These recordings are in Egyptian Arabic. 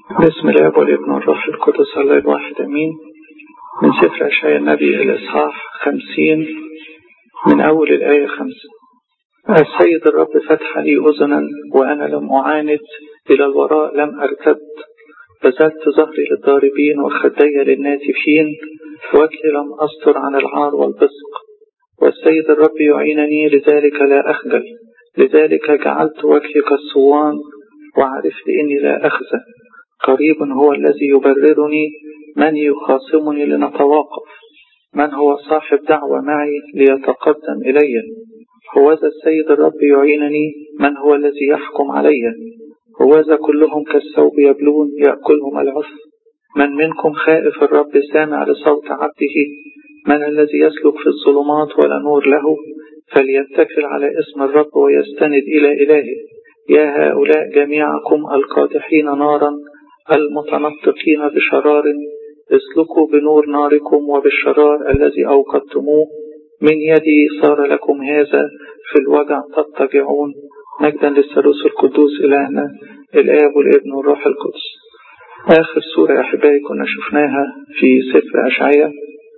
بسم الله والابن والروح القدس الله الواحد امين من سفر اشعياء النبي الاصحاح خمسين من اول الايه خمسة السيد الرب فتح لي اذنا وانا لم اعاند الى الوراء لم ارتد بذلت ظهري للضاربين وخدي للناتفين وجهي لم استر عن العار والبصق والسيد الرب يعينني لذلك لا اخجل لذلك جعلت وجهي كالصوان وعرفت اني لا اخزى قريب هو الذي يبررني من يخاصمني لنتواقف من هو صاحب دعوة معي ليتقدم إلي هوذا السيد الرب يعينني من هو الذي يحكم علي هوذا كلهم كالثوب يبلون يأكلهم العث من منكم خائف الرب سامع لصوت عبده من الذي يسلك في الظلمات ولا نور له فليتكل على اسم الرب ويستند إلى إلهه يا هؤلاء جميعكم القادحين نارا المتنطقين بشرار اسلكوا بنور ناركم وبالشرار الذي أوقدتموه من يدي صار لكم هذا في الوجع تضطجعون مجدا للثالوث القدوس إلهنا الآب والابن والروح القدس آخر سورة يا أحبائي كنا شفناها في سفر أشعياء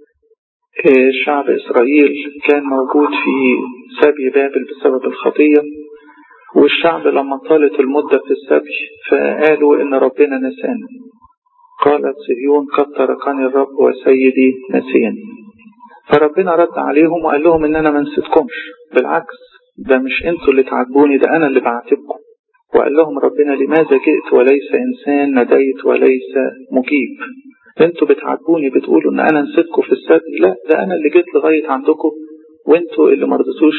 شعب إسرائيل كان موجود في سبي بابل بسبب الخطية والشعب لما طالت المدة في السبي فقالوا إن ربنا نسانا قالت صهيون قد تركني الرب وسيدي نسيني فربنا رد عليهم وقال لهم إن أنا ما نسيتكمش بالعكس ده مش انتوا اللي تعاتبوني ده أنا اللي بعاتبكم وقال لهم ربنا لماذا جئت وليس إنسان نديت وليس مجيب انتوا بتعاتبوني بتقولوا ان انا نسيتكم في السبي لا ده انا اللي جيت لغايه عندكم وانتوا اللي مرضتوش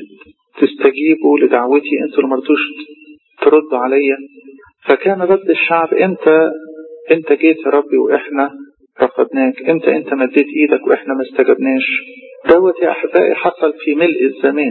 تستجيبوا لدعوتي انتوا اللي مرضتوش تردوا عليا فكان رد الشعب انت انت جيت يا ربي واحنا رفضناك انت انت مديت ايدك واحنا ما استجبناش دوت يا احبائي حصل في ملء الزمان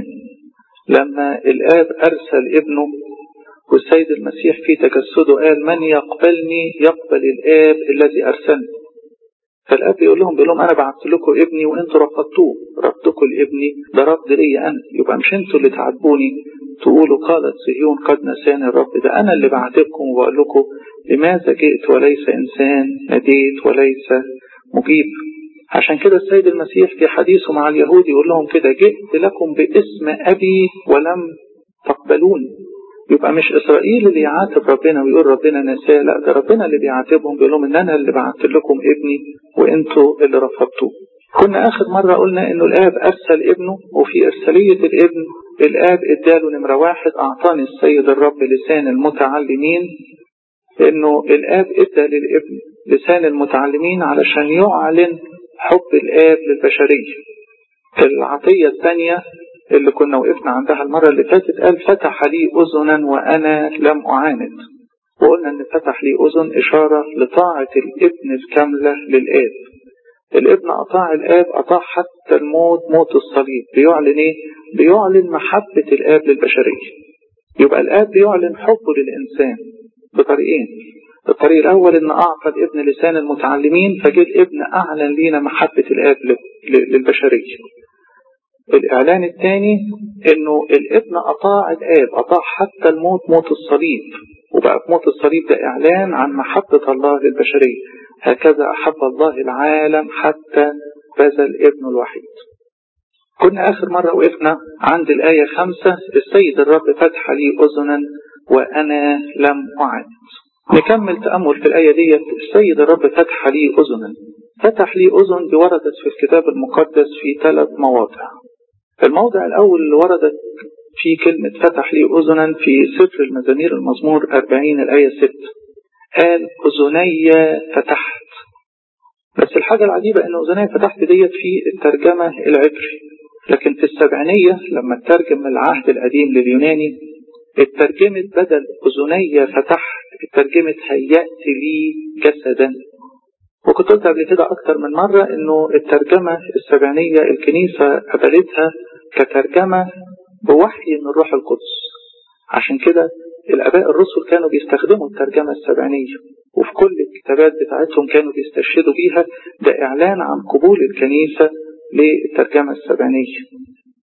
لما الاب ارسل ابنه والسيد المسيح في تجسده قال من يقبلني يقبل الآب الذي أرسلني فالآب بيقول لهم بيقول لهم أنا بعت لكم ابني وأنتوا رفضتوه رفضكم لابني ده رفض لي أنا يبقى مش أنتوا اللي تعاتبوني تقولوا قالت صهيون قد نساني الرب ده أنا اللي بعاتبكم وبقول لكم لماذا جئت وليس إنسان ناديت وليس مجيب عشان كده السيد المسيح في حديثه مع اليهود يقول لهم كده جئت لكم باسم أبي ولم تقبلوني يبقى مش إسرائيل اللي يعاتب ربنا ويقول ربنا نساه لا ده ربنا اللي بيعاتبهم بيقول لهم إن أنا اللي بعت لكم ابني وأنتوا اللي رفضتوه كنا آخر مرة قلنا إنه الآب أرسل ابنه وفي إرسالية الابن الآب إداله نمرة واحد أعطاني السيد الرب لسان المتعلمين إنه الآب إدى للابن لسان المتعلمين علشان يعلن حب الآب للبشرية العطية الثانية اللي كنا وقفنا عندها المرة اللي فاتت قال فتح لي أذنا وأنا لم أعاند وقلنا أن فتح لي أذن إشارة لطاعة الابن الكاملة للآب الابن أطاع الآب أطاع حتى الموت موت الصليب بيعلن إيه؟ بيعلن محبة الآب للبشرية يبقى الآب بيعلن حبه للإنسان بطريقين الطريق الأول أن أعطى الابن لسان المتعلمين فجاء الابن أعلن لينا محبة الآب للبشرية الإعلان الثاني إنه الابن أطاع الآب أطاع حتى الموت موت الصليب وبقى في موت الصليب ده إعلان عن محبة الله للبشرية هكذا أحب الله العالم حتى بذل ابنه الوحيد كنا آخر مرة وقفنا عند الآية خمسة السيد الرب فتح لي أذنا وأنا لم أعد نكمل تأمل في الآية دي السيد الرب فتح لي أذنا فتح لي أذن دي وردت في الكتاب المقدس في ثلاث مواضع الموضع الأول اللي وردت في كلمة فتح لي أذنا في سفر المزامير المزمور 40 الآية 6 قال أذني فتحت بس الحاجة العجيبة أن أذني فتحت ديت في الترجمة العبري لكن في السبعينية لما ترجم من العهد القديم لليوناني اترجمت بدل أذني فتحت اترجمت هيأت لي جسدا وكنت قلت قبل كده أكتر من مرة إنه الترجمة السبعينية الكنيسة قبلتها كترجمة بوحي من الروح القدس عشان كده الآباء الرسل كانوا بيستخدموا الترجمة السبعينية وفي كل الكتابات بتاعتهم كانوا بيستشهدوا بيها ده إعلان عن قبول الكنيسة للترجمة السبعينية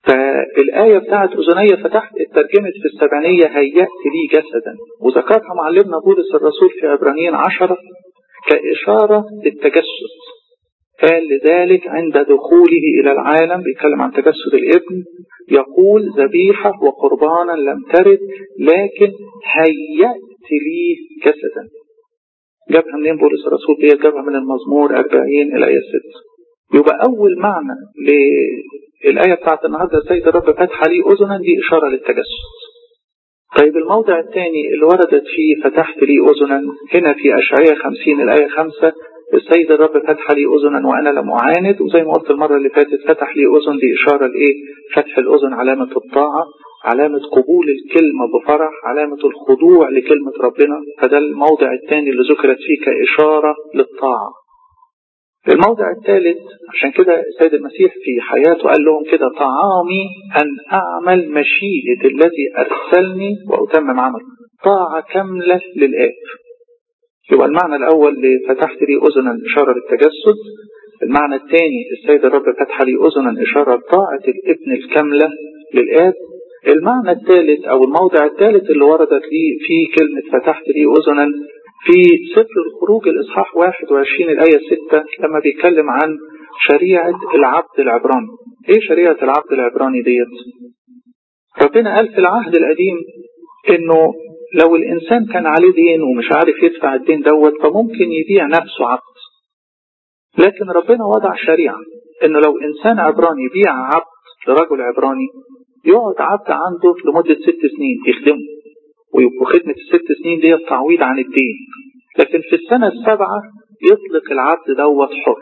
فالآية بتاعت أذني فتحت اترجمت في السبعينية هيأت لي جسدا وذكرها معلمنا بولس الرسول في عبرانيين عشرة كإشارة للتجسد قال لذلك عند دخوله إلى العالم بيتكلم عن تجسد الابن يقول ذبيحة وقربانا لم ترد لكن هيأت لي جسدا جابها منين بولس الرسول دي جابها من المزمور 40 الآية 6 يبقى أول معنى للآية بتاعت النهاردة السيد الرب فتح لي أذنا دي إشارة للتجسد طيب الموضع الثاني اللي وردت فيه فتحت لي أذنا هنا في أشعية 50 الآية 5 السيد الرب فتح لي أذنا وأنا لم أعاند وزي ما قلت المرة اللي فاتت فتح لي أذن دي إشارة لإيه؟ فتح الأذن علامة الطاعة علامة قبول الكلمة بفرح علامة الخضوع لكلمة ربنا فده الموضع الثاني اللي ذكرت فيه كإشارة للطاعة الموضع الثالث عشان كده السيد المسيح في حياته قال لهم كده طعامي أن أعمل مشيئة الذي أرسلني وأتمم عمل طاعة كاملة للآب يبقى المعنى الأول فتحت لي أذنا إشارة للتجسد المعنى الثاني السيد الرب فتح لي أذنا إشارة لطاعة الابن الكاملة للآب المعنى الثالث أو الموضع الثالث اللي وردت لي في كلمة فتحت لي أذنا في سفر الخروج الإصحاح 21 الآية 6 لما بيتكلم عن شريعة العبد العبراني إيه شريعة العبد العبراني ديت ربنا قال في العهد القديم إنه لو الإنسان كان عليه دين ومش عارف يدفع الدين دوت فممكن يبيع نفسه عبد لكن ربنا وضع شريعة إنه لو إنسان عبراني يبيع عبد لرجل عبراني يقعد عبد عنده لمدة ست سنين يخدمه ويبقوا خدمة الست سنين دي تعويض عن الدين لكن في السنة السابعة يطلق العبد دوت حر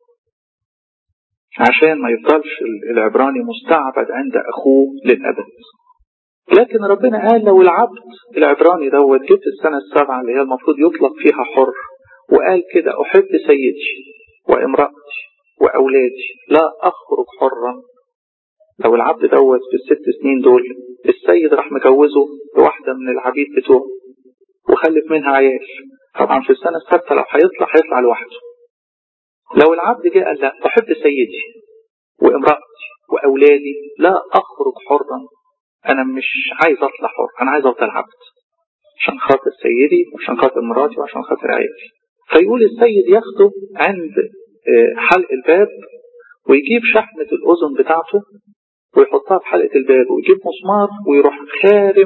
عشان ما يفضلش العبراني مستعبد عند أخوه للأبد لكن ربنا قال لو العبد العبراني دوت جه في السنة السابعة اللي هي المفروض يطلق فيها حر وقال كده أحب سيدي وامرأتي وأولادي لا أخرج حرا لو العبد دوت في الست سنين دول السيد راح مجوزه لواحدة من العبيد بتوعه وخلف منها عيال طبعا في السنة السادسة لو هيطلع هيطلع لوحده لو العبد جه قال لا أحب سيدي وامرأتي وأولادي لا أخرج حرا أنا مش عايز أطلع حر أنا عايز أفضل عبد عشان خاطر سيدي وعشان خاطر مراتي وعشان خاطر عيالي فيقول السيد ياخده عند حلق الباب ويجيب شحمة الأذن بتاعته ويحطها في حلقة الباب ويجيب مسمار ويروح خارم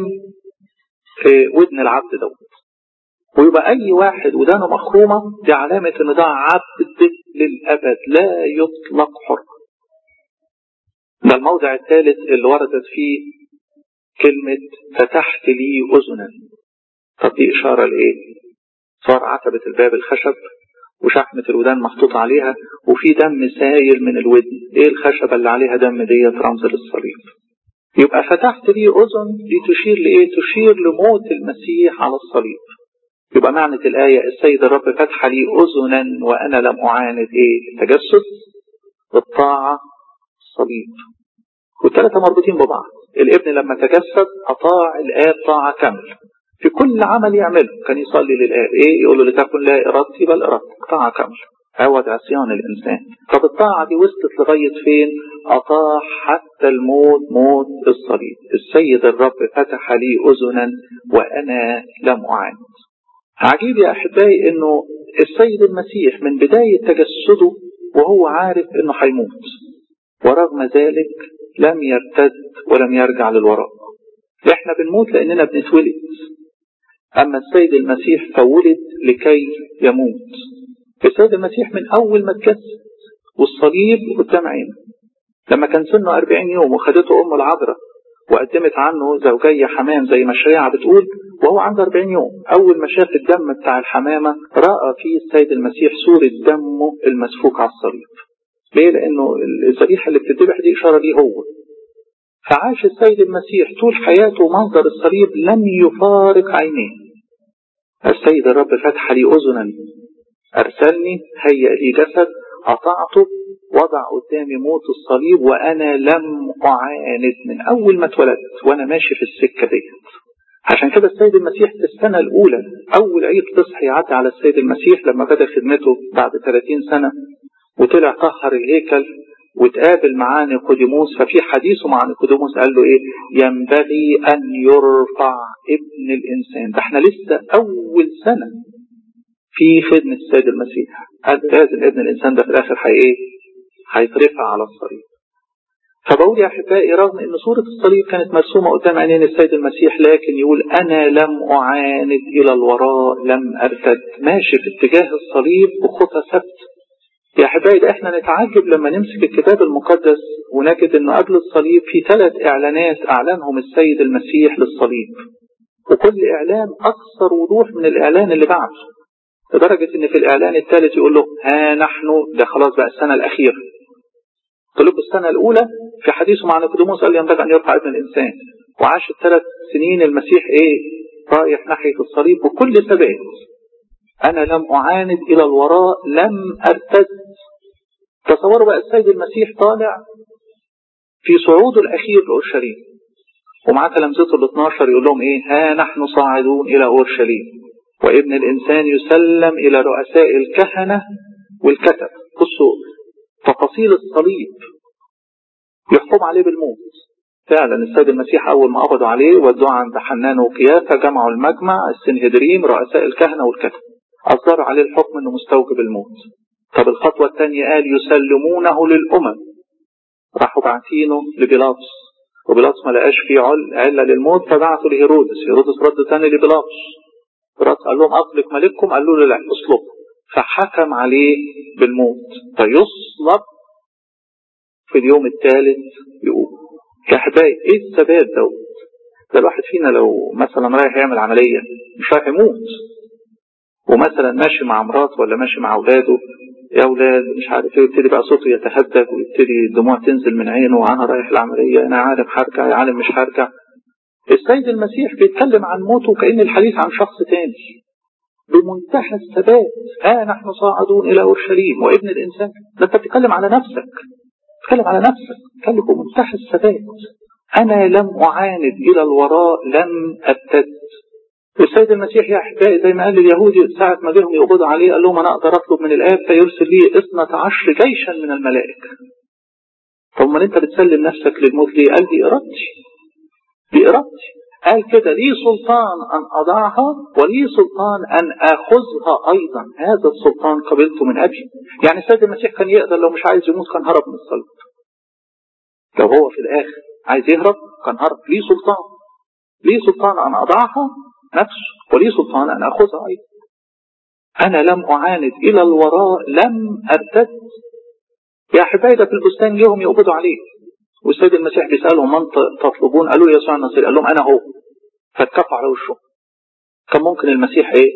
في ودن العبد دوت ويبقى أي واحد ودانه مخرومة دي علامة إن ده عبد للأبد لا يطلق حر ده الموضع الثالث اللي وردت فيه كلمة فتحت لي أذنا طب دي إشارة لإيه؟ صار عتبة الباب الخشب وشحمة الودان محطوط عليها وفي دم سايل من الودن ايه الخشبة اللي عليها دم ديت رمز للصليب يبقى فتحت لي أذن دي تشير لإيه تشير لموت المسيح على الصليب يبقى معنى الآية السيد الرب فتح لي أذنا وأنا لم أعاند إيه التجسد الطاعة الصليب والثلاثة مربوطين ببعض الابن لما تجسد أطاع الآب طاعة كاملة في كل عمل يعمله كان يصلي للآب إيه يقول له لتكن لا إرادتي بل إرادتك طاعة كاملة عوض عصيان الإنسان طب الطاعة دي وصلت لغاية فين أطاع حتى الموت موت الصليب السيد الرب فتح لي أذنا وأنا لم أعاند عجيب يا أحبائي أنه السيد المسيح من بداية تجسده وهو عارف أنه هيموت ورغم ذلك لم يرتد ولم يرجع للوراء احنا بنموت لأننا بنتولد أما السيد المسيح فولد لكي يموت السيد المسيح من أول ما اتجسد والصليب قدام عينه لما كان سنه 40 يوم وخدته أمه العذراء وقدمت عنه زوجية حمام زي ما الشريعة بتقول وهو عنده 40 يوم أول ما شاف الدم بتاع الحمامة رأى فيه السيد المسيح صورة دمه المسفوك على الصليب ليه؟ لأنه الذبيحة اللي بتذبح دي إشارة ليه هو فعاش السيد المسيح طول حياته منظر الصليب لم يفارق عينيه السيد الرب فتح لي أذنا أرسلني هيأ لي جسد أطعته وضع قدامي موت الصليب وأنا لم أعاند من أول ما اتولدت وأنا ماشي في السكة ديت عشان كده السيد المسيح في السنة الأولى أول عيد تصحي يعدي على السيد المسيح لما بدأ خدمته بعد 30 سنة وطلع طهر الهيكل وتقابل معاه نيقوديموس ففي حديثه مع نيقوديموس قال له ايه ينبغي ان يرفع ابن الانسان ده احنا لسه اول سنه في خدمه السيد المسيح قال لازم ابن الانسان ده في الاخر هي ايه هيترفع على الصليب فبقول يا احبائي رغم ان صوره الصليب كانت مرسومه قدام عينين السيد المسيح لكن يقول انا لم اعاند الى الوراء لم ارتد ماشي في اتجاه الصليب بخطى ثابته يا احبائي ده احنا نتعجب لما نمسك الكتاب المقدس ونجد انه قبل الصليب في ثلاث اعلانات اعلنهم السيد المسيح للصليب وكل اعلان اكثر وضوح من الاعلان اللي بعده لدرجة ان في الاعلان الثالث يقول له ها نحن ده خلاص بقى السنة الاخيرة قلت لكم السنة الاولى في حديثه مع نيقوديموس قال ينبغي ان يرفع ابن الانسان وعاش الثلاث سنين المسيح ايه رايح ناحية الصليب بكل ثبات أنا لم أعاند إلى الوراء لم أرتد تصوروا بقى السيد المسيح طالع في صعوده الأخير لأورشليم ومعاه تلامذته ال 12 يقول لهم إيه ها نحن صاعدون إلى أورشليم وابن الإنسان يسلم إلى رؤساء الكهنة والكتب بصوا تفاصيل الصليب يحكم عليه بالموت فعلا السيد المسيح أول ما قبضوا عليه ودوه عند حنان وقيافة جمعوا المجمع السنهدريم رؤساء الكهنة والكتب أصدر عليه الحكم أنه مستوجب الموت طب الخطوة الثانية قال يسلمونه للأمم راحوا باعتينه لبيلاطس وبيلاطس ما لقاش فيه عل علة للموت فبعثوا لهيرودس هيرودس رد ثاني لبيلاطس بيلاطس قال لهم أطلق ملككم قالوا له لا اصلب فحكم عليه بالموت فيصلب في اليوم الثالث يقوم يا احبائي ايه الثبات دوت ده الواحد فينا لو مثلا رايح يعمل عملية مش رايح يموت ومثلا ماشي مع مراته ولا ماشي مع اولاده يا اولاد مش عارف ايه يبتدي بقى صوته يتهدج ويبتدي الدموع تنزل من عينه وانا رايح العمليه انا عارف هرجع يا عالم مش هرجع السيد المسيح بيتكلم عن موته كأن الحديث عن شخص تاني بمنتهى الثبات ها نحن صاعدون الى اورشليم وابن الانسان ده انت بتتكلم على نفسك بتتكلم على نفسك بتتكلم بمنتهى الثبات انا لم اعاند الى الوراء لم ارتد والسيد المسيح يا احبائي زي ما قال اليهود ساعة ما جيهم يقبضوا عليه قال لهم انا اقدر اطلب من الاب فيرسل لي 12 جيشا من الملائكة. طب ما انت بتسلم نفسك للموت ليه؟ قال دي ارادتي. دي ارادتي. قال كده لي سلطان ان اضعها ولي سلطان ان اخذها ايضا هذا السلطان قبلته من ابي. يعني السيد المسيح كان يقدر لو مش عايز يموت كان هرب من الصليب. لو هو في الاخر عايز يهرب كان هرب ليه سلطان. لي سلطان ان اضعها نفسه ولي سلطان أن أخذها أيضا أنا لم أعاند إلى الوراء لم أرتد يا أحبائي ده في البستان جيهم يقبضوا عليه والسيد المسيح بيسألهم من تطلبون قالوا يسوع النصير قال لهم أنا هو فاتكفوا على وشه كان ممكن المسيح إيه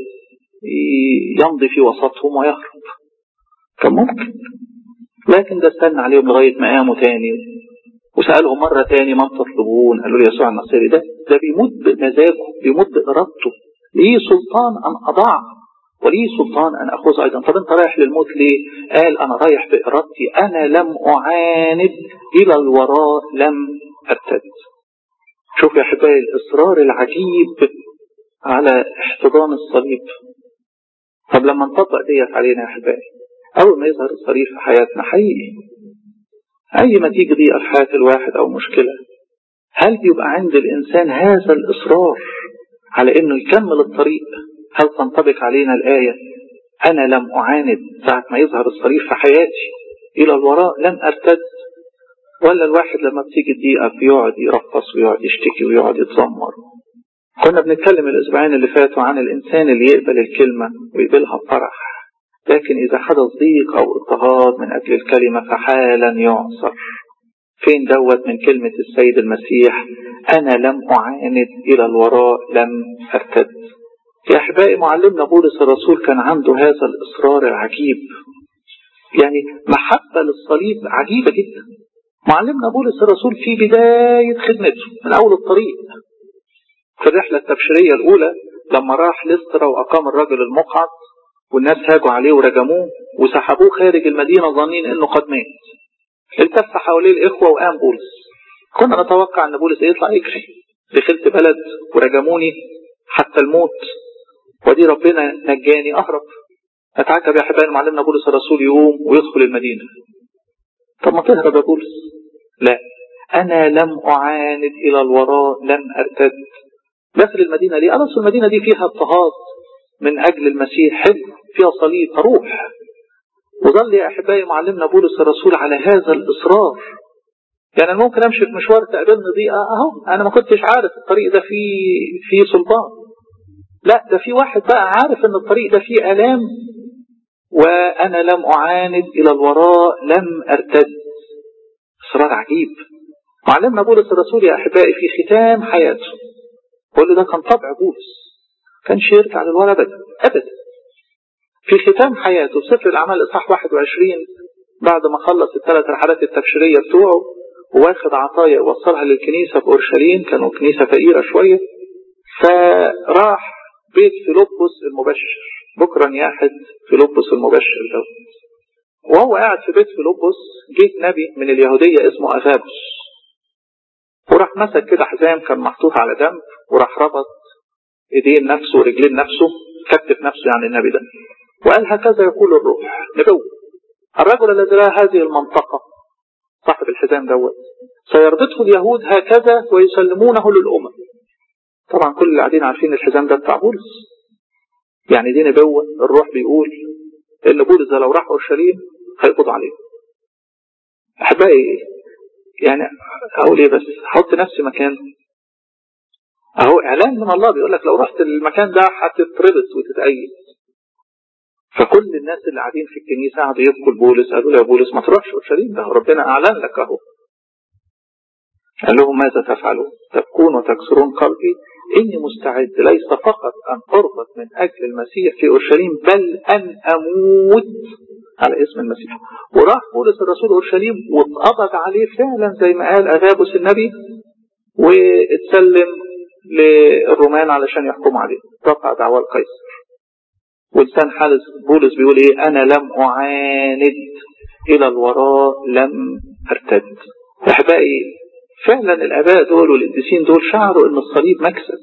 يمضي في وسطهم ويهرب كان ممكن لكن ده استنى عليهم لغاية ما قاموا تاني وسألهم مرة تاني من تطلبون قالوا له يسوع النصيري ده ده بيموت بمزاجه بيموت بإرادته ليه سلطان أن أضع وليه سلطان أن أخذ أيضا طب أنت رايح للموت ليه قال أنا رايح بإرادتي أنا لم أعاند إلى الوراء لم أرتد شوف يا أحبائي الإصرار العجيب على احتضان الصليب طب لما نطبق ديت علينا يا أحبائي أول ما يظهر الصليب في حياتنا حقيقي أي ما تيجي ضيقة في حياة الواحد أو مشكلة هل بيبقى عند الإنسان هذا الإصرار على إنه يكمل الطريق هل تنطبق علينا الآية أنا لم أعاند ساعة ما يظهر الصليب في حياتي إلى الوراء لم أرتد ولا الواحد لما بتيجي الضيقة بيقعد يرقص ويقعد يشتكي ويقعد يتذمر كنا بنتكلم الأسبوعين اللي فاتوا عن الإنسان اللي يقبل الكلمة ويقبلها بفرح لكن إذا حدث ضيق أو اضطهاد من أجل الكلمة فحالا يعصر فين دوت من كلمة السيد المسيح أنا لم أعاند إلى الوراء لم أرتد يا أحبائي معلمنا بولس الرسول كان عنده هذا الإصرار العجيب يعني محبة للصليب عجيبة جدا معلمنا بولس الرسول في بداية خدمته من أول الطريق في الرحلة التبشيرية الأولى لما راح لسترا وأقام الرجل المقعد والناس هاجوا عليه ورجموه وسحبوه خارج المدينة ظنين انه قد مات التف حواليه الاخوة وقام بولس كنا نتوقع ان بولس يطلع يجري دخلت بلد ورجموني حتى الموت ودي ربنا نجاني اهرب اتعجب يا حبايبي معلمنا بولس الرسول يقوم ويدخل المدينة طب ما تهرب يا بولس لا أنا لم أعاند إلى الوراء لم أرتد داخل المدينة ليه أنا المدينة دي فيها اضطهاد من أجل المسيح حلو فيها صليب أروح وظل يا أحبائي معلمنا بولس الرسول على هذا الإصرار يعني أنا ممكن أمشي في مشوار تقابلني ضيقة أهو أنا ما كنتش عارف الطريق ده فيه فيه سلطان لا ده في واحد بقى عارف ان الطريق ده فيه آلام وأنا لم أعاند إلى الوراء لم أرتد إصرار عجيب معلمنا بولس الرسول يا أحبائي في ختام حياته كل ده كان طبع بولس كانش يرجع للورا أبدا أبدا في ختام حياته في سفر الأعمال إصحاح 21 بعد ما خلص الثلاث رحلات التبشيرية بتوعه واخد عطايا يوصلها للكنيسة في أورشليم كانوا كنيسة فقيرة شوية فراح بيت فيلبس المبشر بكرا ياحد فيلبس المبشر ده وهو قاعد في بيت فيلبس جه نبي من اليهودية اسمه أغابس وراح مسك كده حزام كان محطوط على جنب وراح ربط ايدين نفسه ورجلين نفسه كتف نفسه يعني النبي ده وقال هكذا يقول الروح نبوة الرجل الذي رأى هذه المنطقة صاحب الحزام دوت سيربطه اليهود هكذا ويسلمونه للأمم طبعا كل اللي قاعدين عارفين الحزام ده بتاع بولس يعني دي نبوة الروح بيقول ان بولس ده لو راح اورشليم هيقبض عليه احبائي يعني اقول ايه بس حط نفسي مكانه اهو اعلان من الله بيقول لك لو رحت المكان ده هتتربط وتتأيد فكل الناس اللي قاعدين في الكنيسة قعدوا يبكوا لبولس قالوا له يا بولس ما تروحش اورشليم ده ربنا اعلن لك اهو قال لهم ماذا تفعلون تبكون وتكسرون قلبي إني مستعد ليس فقط أن أربط من أجل المسيح في أورشليم بل أن أموت على اسم المسيح وراح بولس الرسول أورشليم واتقبض عليه فعلا زي ما قال أغابس النبي واتسلم للرومان علشان يحكموا عليه رفع دعوى القيصر ولسان حال بولس بيقول ايه انا لم اعاند الى الوراء لم ارتد احبائي فعلا الاباء دول والقديسين دول شعروا ان الصليب مكسب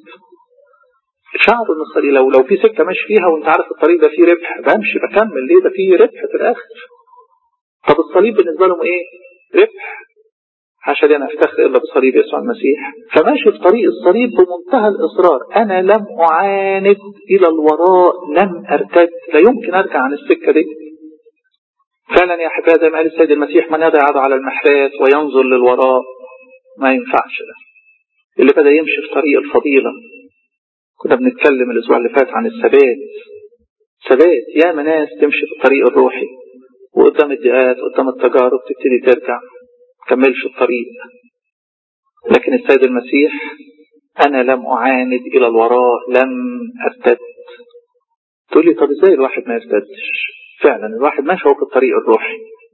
شعروا ان الصليب لو لو في سكه ماشي فيها وانت عارف الطريق ده فيه ربح بمشي بكمل ليه ده فيه ربح في الاخر طب الصليب بالنسبه لهم ايه ربح حاشا لي انا افتخر الا بصليب يسوع المسيح فماشي في طريق الصليب بمنتهى الاصرار انا لم اعاند الى الوراء لم ارتد لا يمكن ارجع عن السكه دي فعلا يا احبائي زي ما قال السيد المسيح من يضع يده على المحرات وينظر للوراء ما ينفعش ده اللي بدأ يمشي في طريق الفضيلة كنا بنتكلم الأسبوع اللي فات عن الثبات ثبات يا ناس تمشي في الطريق الروحي وقدام الدقات قدام التجارب تبتدي ترجع كملش الطريق لكن السيد المسيح أنا لم أعاند إلى الوراء لم أرتد تقول لي طب ازاي الواحد ما يرتدش فعلا الواحد ماشي هو في الطريق الروحي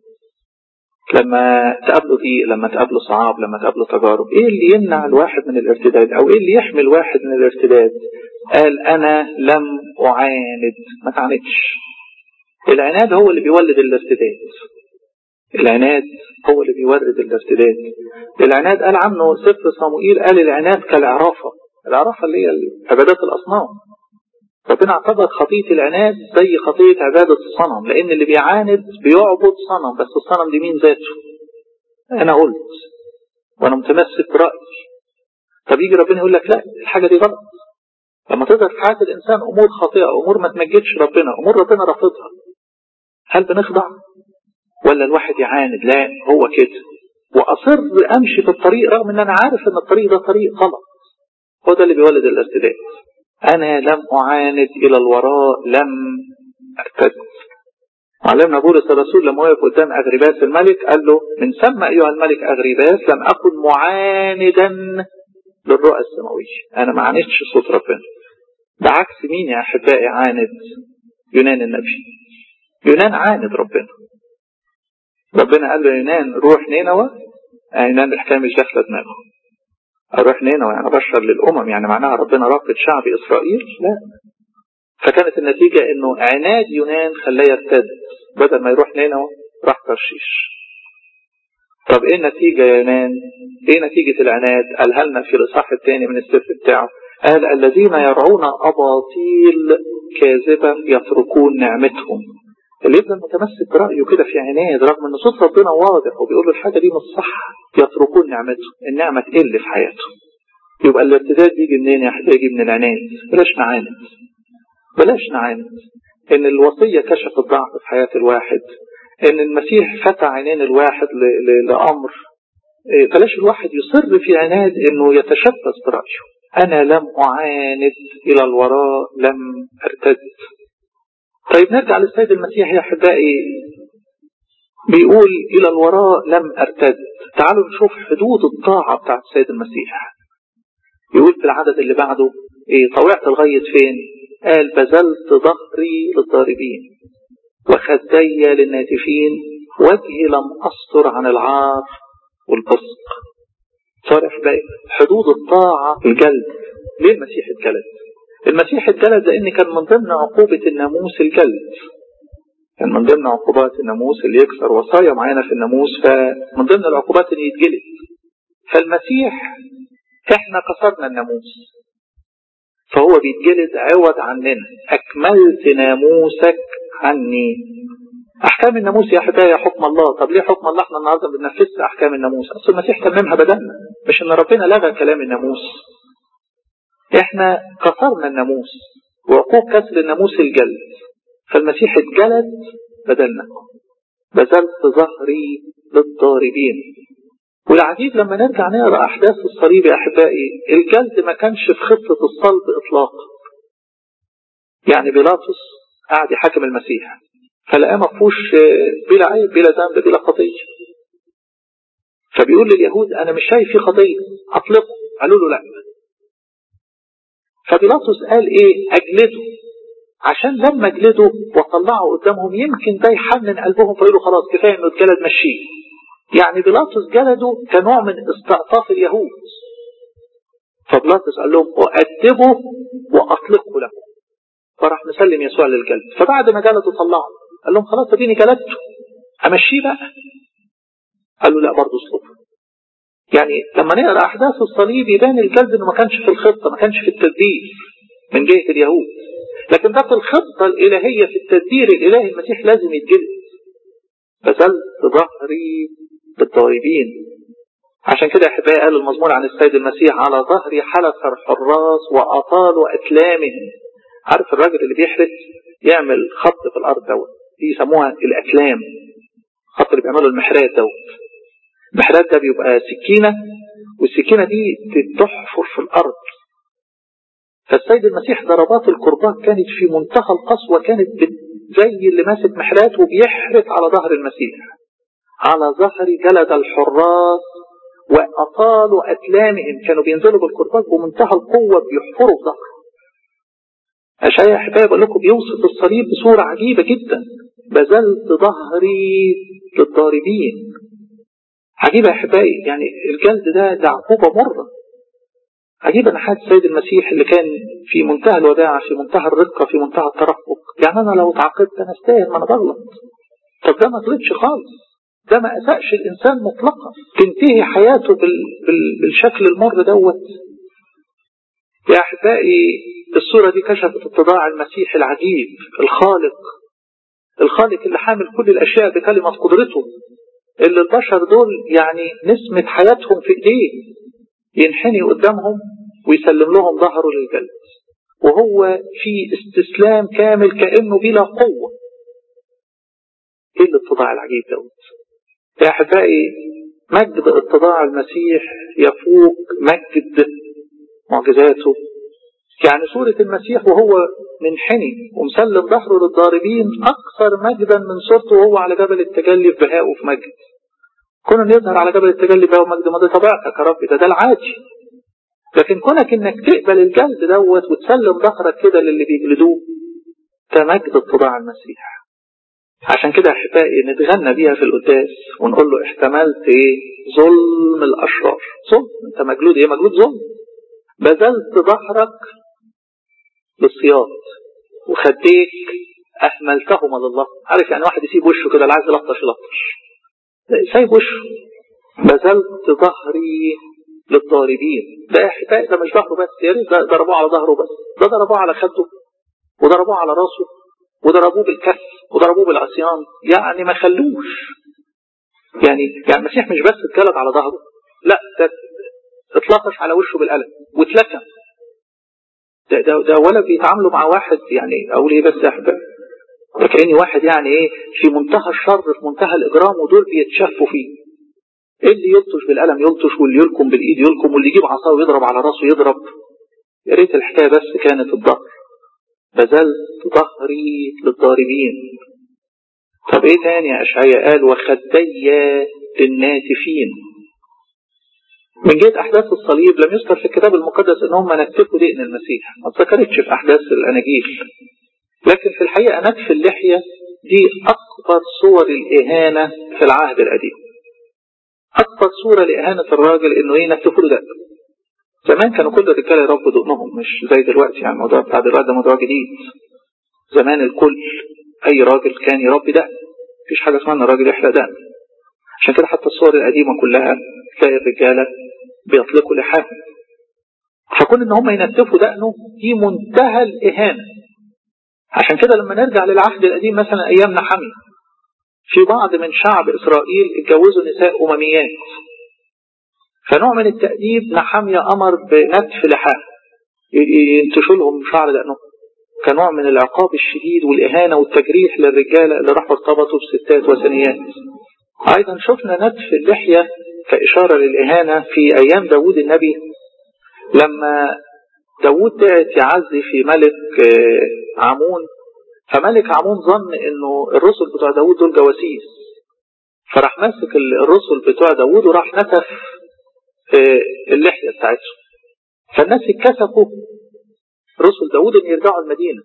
لما تقابله ضيق لما تقابله صعاب لما تقابله تجارب ايه اللي يمنع الواحد من الارتداد او ايه اللي يحمي الواحد من الارتداد قال انا لم اعاند ما تعاندش العناد هو اللي بيولد الارتداد العناد هو اللي بيورد الارتداد العناد قال عنه سفر صموئيل قال العناد كالعرافة العرافة اللي هي عبادات الأصنام ربنا اعتبر خطية العناد زي خطية عبادة الصنم لأن اللي بيعاند بيعبد صنم بس الصنم دي مين ذاته أنا قلت وأنا متمسك برأيي طب يجي ربنا يقول لك لا الحاجة دي غلط لما تظهر في حياة الإنسان أمور خاطئة أمور ما تمجدش ربنا أمور ربنا رافضها هل بنخضع ولا الواحد يعاند لا هو كده وأصر أمشي في الطريق رغم أن أنا عارف أن الطريق ده طريق غلط هو ده اللي بيولد الارتداد أنا لم أعاند إلى الوراء لم أرتد علمنا بولس الرسول لما وقف قدام أغرباس الملك قال له من ثم أيها الملك أغرباس لم أكن معاندا للرؤى السماوية أنا ما عاندش صوت ربنا بعكس مين يا أحبائي عاند يونان النبي يونان عاند ربنا ربنا قال له يونان روح نينوى يونان الحكاية مش داخلة دماغه أروح نينوى يعني بشر للأمم يعني معناها ربنا رافض شعب إسرائيل لا فكانت النتيجة إنه عناد يونان خلاه يرتد بدل ما يروح نينوى راح ترشيش طب إيه النتيجة يا يونان؟ إيه نتيجة العناد؟ قالها لنا في الإصحاح الثاني من السفر بتاعه قال الذين يرعون أباطيل كاذبة يتركون نعمتهم اللي يفضل متمسك برأيه كده في عناد رغم ان صوت ربنا واضح وبيقول له الحاجة دي مش صح يتركون نعمته النعمة تقل في حياته يبقى الارتداد بيجي منين يا احبابي يجي من العناد بلاش نعاند بلاش نعاند ان الوصية كشفت ضعف في حياة الواحد ان المسيح فتح عينين الواحد لأمر بلاش الواحد يصر في عناد انه يتشبث برأيه انا لم اعاند الى الوراء لم ارتد طيب نرجع للسيد المسيح يا احبائي بيقول الى الوراء لم ارتد تعالوا نشوف حدود الطاعة بتاعت السيد المسيح يقول في العدد اللي بعده ايه طوعت لغاية فين قال بذلت ظهري للضاربين وخدي للناتفين وجهي لم أستر عن العار والبصق صار احبائي حدود الطاعة الجلد ليه المسيح اتجلد المسيح اتجلد لان كان من ضمن عقوبة الناموس الجلد كان من ضمن عقوبات الناموس اللي يكسر وصايا معينة في الناموس فمن ضمن العقوبات اللي يتجلد فالمسيح احنا كسرنا الناموس فهو بيتجلد عوض عننا أكملت ناموسك عني أحكام الناموس يا أحبائي حكم الله طب ليه حكم الله احنا النهارده ما بننفذش أحكام الناموس أصل المسيح تممها بدلنا مش إن ربنا لغى كلام الناموس احنا كسرنا الناموس وعقوق كسر الناموس الجلد فالمسيح اتجلد بدلنا بذلت ظهري للضاربين والعجيب لما نرجع نقرا احداث الصليب يا احبائي الجلد ما كانش في خطه الصلب اطلاقا يعني بيلاطس قاعد يحاكم المسيح فلقاه ما فيهوش بلا عيب بلا ذنب بلا خطيه فبيقول لليهود انا مش شايف فيه خطيه اطلقه قالوا له لا فبيلاطس قال ايه اجلده عشان لما اجلده واطلعه قدامهم يمكن ده يحنن قلبهم فيقولوا خلاص كفايه انه اتجلد مشيه يعني بيلاطس جلده كنوع من استعطاف اليهود فبيلاطس قال لهم أؤدبه وأطلقه لكم فراح مسلم يسوع للجلد فبعد ما جلده طلعه قال لهم خلاص اديني جلدته امشيه بقى قالوا لا برضه اصلبه يعني لما نقرا احداث الصليب يبان الجلد انه ما كانش في الخطه ما كانش في التدبير من جهه اليهود لكن ده في الخطه الالهيه في التدبير الالهي المسيح لازم يتجلد بذلت ظهري بالضاربين عشان كده احبائي قال المزمور عن السيد المسيح على ظهري حلق الحراس واطالوا اتلامهم عارف الراجل اللي بيحرس يعمل خط في الارض دوت دي يسموها الاتلام الخط اللي بيعمله المحرات دوت المحرات ده بيبقى سكينه والسكينه دي تحفر في الارض فالسيد المسيح ضربات الكرباج كانت في منتهى القسوه كانت زي اللي ماسك محرات وبيحرس على ظهر المسيح على ظهر جلد الحراس وأطالوا أتلامهم كانوا بينزلوا بالكرباج بمنتهى القوة بيحفروا في ظهره أشعيا أحبائي بقول لكم بيوصف الصليب بصورة عجيبة جدا بذلت ظهري للضاربين عجيبة يا أحبائي يعني الجلد ده ده عقوبة مرة عجيب أنا حاد السيد المسيح اللي كان في منتهى الوداع في منتهى الرقة في منتهى الترقب يعني أنا لو اتعاقبت أنا استاهل ما أنا بغلط طب ده ما غلطش خالص ده ما أسأش الإنسان مطلقا تنتهي حياته بال... بال... بالشكل المر دوت يا أحبائي الصورة دي كشفت اتضاع المسيح العجيب الخالق الخالق اللي حامل كل الأشياء بكلمة قدرته اللي البشر دول يعني نسمة حياتهم في إيديه ينحني قدامهم ويسلم لهم ظهره للجلد وهو في استسلام كامل كأنه بلا قوة ايه الاتضاع العجيب دوت يا احبائي مجد اتضاع المسيح يفوق مجد معجزاته يعني صورة المسيح وهو منحني ومسلم ظهره للضاربين أكثر مجدا من صورته وهو على جبل التجلي في بهاء وفي مجد كنا يظهر على جبل التجلي بهاء ومجد ما ده طبيعتك يا رب ده ده العادي لكن كونك انك تقبل الجلد دوت وتسلم ظهرك كده للي بيجلدوه ده مجد اتضاع المسيح عشان كده احبائي نتغنى بيها في القداس ونقول له احتملت ايه ظلم الاشرار ظلم انت مجلود ايه مجلود ظلم بذلت ظهرك للصياد وخديك اهملتهما لله عارف يعني واحد يسيب وشه كده اللي عايز يلطش يلطش سايب وشه بذلت ظهري للضاربين ده احبائي ده مش ظهره بس يا ريت ضربوه على ظهره بس ده ضربوه على خده وضربوه على راسه وضربوه بالكف وضربوه بالعصيان يعني ما خلوش يعني يعني المسيح مش بس اتجلد على ظهره لا ده اتلطش على وشه بالقلم واتلكم ده, ده, ده ولا بيتعاملوا مع واحد يعني اقول ايه بس يا احباب ده كاني واحد يعني ايه في منتهى الشر في منتهى الاجرام ودول بيتشفوا فيه اللي يلطش بالقلم يلطش واللي يلكم بالايد يلكم واللي يجيب عصاه ويضرب على راسه يضرب يا ريت الحكايه بس كانت الظهر بذلت ظهري للضاربين طب ايه تاني يا اشعياء قال وخدي للناتفين من جهه احداث الصليب لم يذكر في الكتاب المقدس ان هم نتفوا دقن المسيح ما اتذكرتش في احداث الاناجيل لكن في الحقيقه نتف اللحيه دي اكبر صور الاهانه في العهد القديم اكبر صوره لاهانه الراجل انه ايه نتفوا له دقن زمان كانوا كل الرجاله يربوا دقنهم مش زي دلوقتي يعني الموضوع بتاع دلوقتي ده موضوع جديد زمان الكل اي راجل كان يربي دقن مفيش حاجه اسمها ان الراجل يحلق دقن عشان كده حتى الصور القديمه كلها تلاقي الرجاله بيطلقوا لحاهم فكون ان هم ينتفوا دقنه دي منتهى الاهانه عشان كده لما نرجع للعهد القديم مثلا ايام نحمي في بعض من شعب اسرائيل اتجوزوا نساء امميات فنوع من التأديب نحمية أمر بنتف لحاهم ينتشوا لهم شعر دقنهم كنوع من العقاب الشديد والإهانة والتجريح للرجالة اللي راحوا ارتبطوا بستات وثنيات أيضا شفنا نتف اللحية كإشارة للإهانة في أيام داود النبي لما داود بعت يعزي في ملك عمون فملك عمون ظن انه الرسل بتوع داود دول جواسيس فراح ماسك الرسل بتوع داود وراح نتف اللحية بتاعتهم فالناس اتكسفوا رسل داود ان يرجعوا المدينة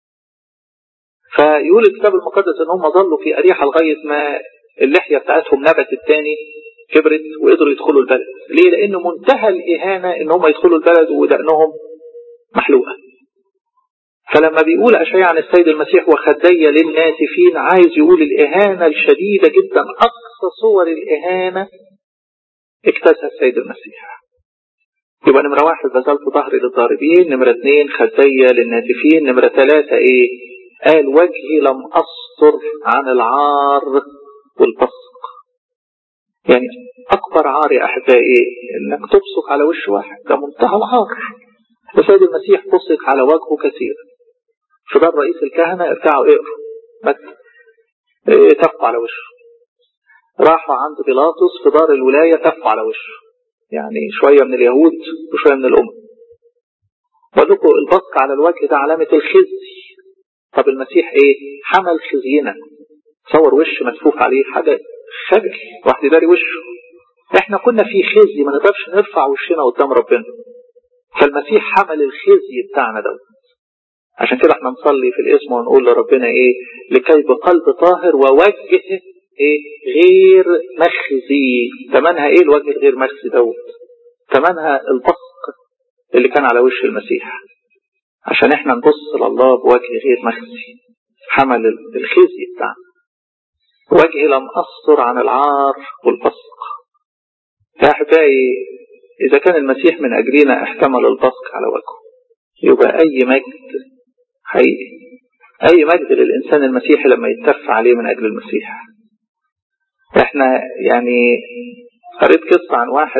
فيقول الكتاب المقدس ان هم ظلوا في أريحة لغاية ما اللحية بتاعتهم نبتت تاني كبرت وقدروا يدخلوا البلد ليه لان منتهى الإهانة ان هم يدخلوا البلد ودقنهم محلوقة فلما بيقول أشياء عن السيد المسيح وخدي للناتفين عايز يقول الإهانة الشديدة جدا أقصى صور الإهانة اكتسى السيد المسيح يبقى نمرة واحد بذلت ظهري للضاربين نمرة اثنين خدي للناتفين نمرة ثلاثة ايه قال وجهي لم أسطر عن العار والبصق يعني أكبر عار يا أحبائي إنك تبصق على وش واحد ده منتهى العار السيد المسيح بصق على وجهه كثير في دار رئيس الكهنة ارجعوا اقروا بس تفقوا على وشه راحوا عند بيلاطس في دار الولاية تفوا على وشه يعني شوية من اليهود وشوية من الأمم بقول لكم البصق على الوجه ده علامة الخزي طب المسيح ايه حمل خزينا تصور وش ملفوف عليه حاجة خجل واحد يداري وشه احنا كنا في خزي ما نقدرش نرفع وشنا قدام ربنا فالمسيح حمل الخزي بتاعنا دوت عشان كده احنا نصلي في الاسم ونقول لربنا ايه لكي بقلب طاهر ووجه ايه غير مخزي تمنها ايه الوجه غير مخزي دوت تمنها البصق اللي كان على وش المسيح عشان احنا نبص لله بوجه غير مخزي حمل الخزي بتاعنا وجهي لم أسطر عن العار والبصق يا أحبائي إذا كان المسيح من أجلنا احتمل البصق على وجهه يبقى أي مجد حقيقي أي مجد للإنسان المسيحي لما يتف عليه من أجل المسيح احنا يعني قريت قصة عن واحد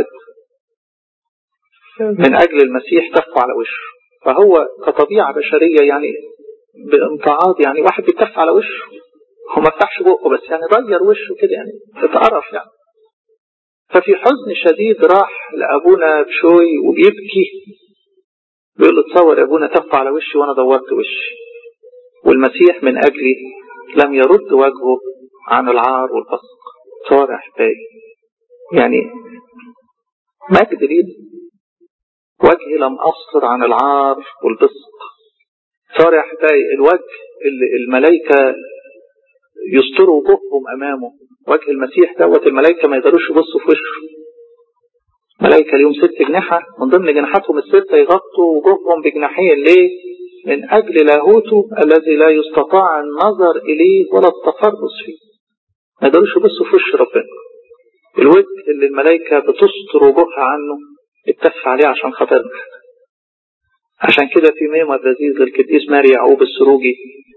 من أجل المسيح تف على وشه فهو كطبيعة بشرية يعني بامتعاض يعني واحد بيتف على وشه هو ما فتحش بقه بس يعني غير وشه كده يعني اتقرف يعني ففي حزن شديد راح لأبونا بشوي وبيبكي بيقول له تصور أبونا تف على وشي وأنا دورت وشي والمسيح من أجلي لم يرد وجهه عن العار والبصق تصور أحبائي يعني مجد ليه وجهي لم أصر عن العار والبصق صار يا أحبائي الوجه اللي الملائكة يستروا وجوههم أمامه وجه المسيح دوت الملائكة ما يقدروش يبصوا في وشه ملائكة ليهم ست جناحة من ضمن جناحاتهم الستة يغطوا وجوههم بجناحين ليه؟ من أجل لاهوته الذي لا يستطاع النظر إليه ولا التفرس فيه ما يقدروش يبصوا في وش ربنا الوجه اللي الملائكة بتستر وجوهها عنه اتف عليه عشان خاطرنا عشان كده في ميمة لذيذ للقديس ماري يعقوب السروجي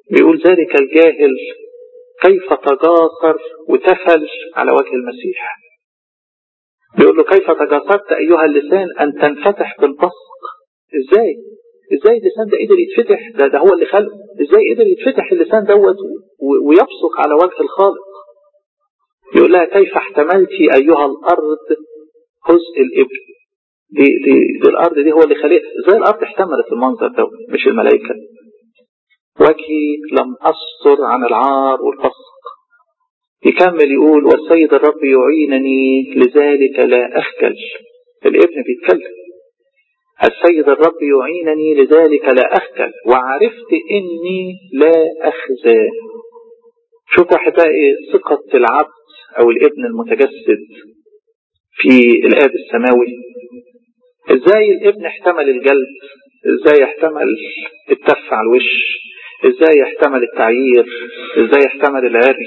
بيقول ذلك الجاهل كيف تجاسر وتفل على وجه المسيح بيقول له كيف تجاسرت أيها اللسان أن تنفتح بالبصق إزاي إزاي اللسان ده قدر يتفتح ده, ده هو اللي خلقه إزاي قدر يتفتح اللسان دوت ويبصق على وجه الخالق يقول لها كيف احتملت أيها الأرض جزء الإبن دي, دي, دي الأرض دي هو اللي خلقها إزاي الأرض احتملت المنظر ده مش الملائكة وجهي لم أستر عن العار والفسق يكمل يقول والسيد الرب يعينني لذلك لا أخجل الابن بيتكلم السيد الرب يعينني لذلك لا أخجل وعرفت إني لا أخزى شوفوا أحبائي ثقة العبد أو الابن المتجسد في الآب السماوي إزاي الابن احتمل الجلد إزاي احتمل التف على الوش إزاي احتمل التعيير إزاي احتمل العري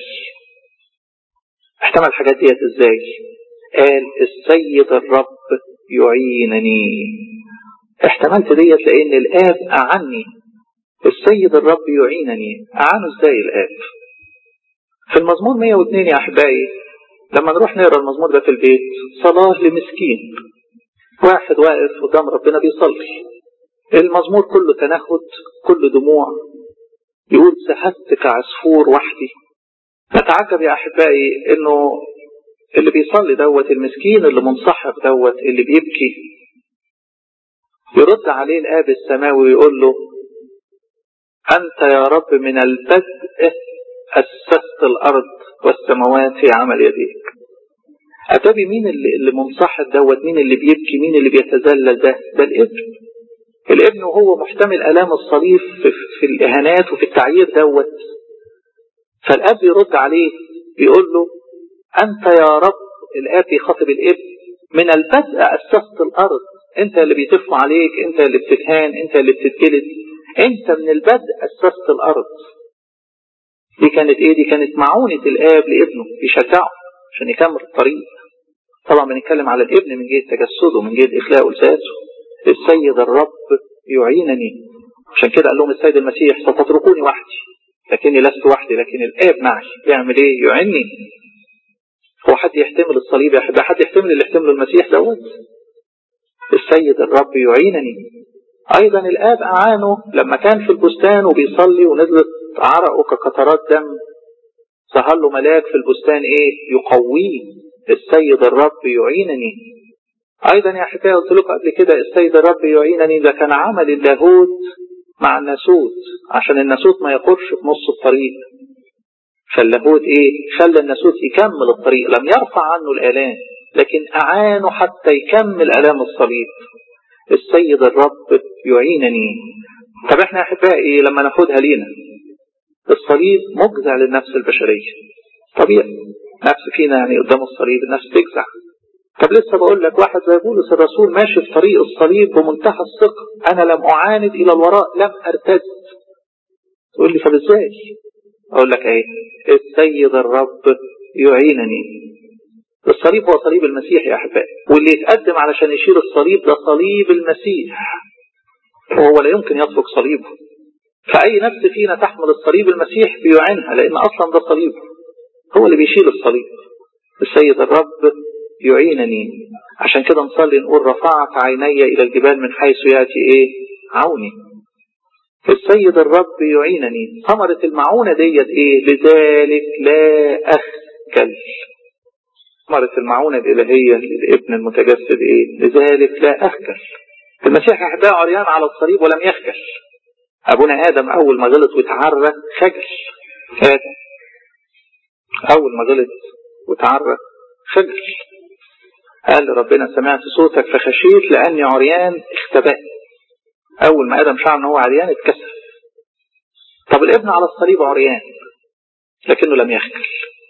احتمل الحاجات ديت إزاي قال السيد الرب يعينني احتملت ديت لأن الآب أعني السيد الرب يعينني أعانه إزاي الآب في المزمور 102 يا أحبائي لما نروح نقرا المزمور ده في البيت صلاة لمسكين واحد واقف قدام ربنا بيصلي المزمور كله تنهد كله دموع يقول سهدت كعصفور وحدي نتعجب يا أحبائي إنه اللي بيصلي دوت المسكين اللي منصحف دوت اللي بيبكي يرد عليه الآب السماوي ويقول له أنت يا رب من البدء أسست الأرض والسماوات في عمل يديك أتبي مين اللي, اللي منصحف دوت مين اللي بيبكي مين اللي بيتذلل ده ده الابن الابن وهو محتمل آلام الصليب في, في الإهانات وفي التعيير دوت فالأب يرد عليه بيقول له أنت يا رب الآب يخاطب الابن من البدء أسست الأرض أنت اللي بيتفوا عليك أنت اللي بتتهان أنت اللي بتتجلد أنت من البدء أسست الأرض دي كانت إيه دي كانت معونة الآب لابنه يشجعه عشان يكمل الطريق طبعا بنتكلم على الابن من جهة تجسده من جهة إخلاقه لذاته السيد الرب يعينني عشان كده قال لهم السيد المسيح ستتركوني وحدي لكني لست وحدي لكن الآب معي يعمل إيه يعني هو حد يحتمل الصليب يا أحبة حد يحتمل اللي يحتمله المسيح دوت السيد الرب يعينني أيضا الآب أعانه لما كان في البستان وبيصلي ونزلت عرقه كقطرات دم ظهر له ملاك في البستان إيه يقويه السيد الرب يعينني أيضا يا حكاية قلت لكم قبل كده السيد الرب يعينني ده كان عمل اللاهوت مع الناسوت عشان الناسوت ما يقفش في نص الطريق فاللاهوت ايه خلى الناسوت يكمل الطريق لم يرفع عنه الآلام لكن أعانه حتى يكمل آلام الصليب السيد الرب يعينني طب احنا يا احبائي لما ناخدها لينا الصليب مجزع للنفس البشرية طبيعي نفس فينا يعني قدام الصليب النفس تجزع طب لسه بقول لك واحد زي بولس الرسول ماشي في طريق الصليب بمنتهى الثقة أنا لم أعاند إلى الوراء لم أرتد تقول لي طب إزاي؟ أقول لك إيه؟ السيد الرب يعينني الصليب هو صليب المسيح يا أحبائي واللي يتقدم علشان يشيل الصليب ده صليب المسيح وهو لا يمكن يطلق صليبه فأي نفس فينا تحمل الصليب المسيح بيعينها لأن أصلا ده صليبه هو اللي بيشيل الصليب السيد الرب يعينني عشان كده نصلي نقول رفعت عيني إلى الجبال من حيث يأتي إيه عوني السيد الرب يعينني ثمرة المعونة ديت إيه لذلك لا أخجل ثمرة المعونة الإلهية للابن المتجسد إيه لذلك لا أخجل المسيح أحباء عريان على الصليب ولم يخجل أبونا آدم أول ما غلط وتعرى خجل آدم أول ما غلط وتعرى خجل قال ربنا سمعت صوتك فخشيت لأني عريان اختبأت أول ما آدم شعر أنه هو عريان اتكسف طب الابن على الصليب عريان لكنه لم يخجل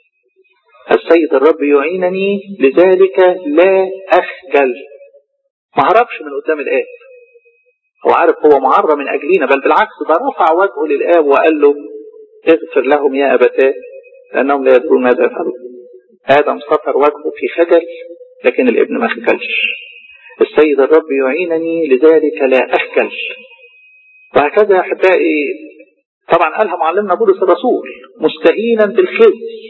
السيد الرب يعينني لذلك لا أخجل ما هربش من قدام الآب هو عارف هو معرى من أجلنا بل بالعكس ده رفع وجهه للآب وقال له اغفر لهم يا أبتاه لأنهم لا يدرون ماذا يفعلون آدم سطر وجهه في خجل لكن الابن ما خجلش السيد الرب يعينني لذلك لا أخجل وهكذا يا أحبائي طبعا قالها معلمنا بولس الرسول مستهينا بالخزي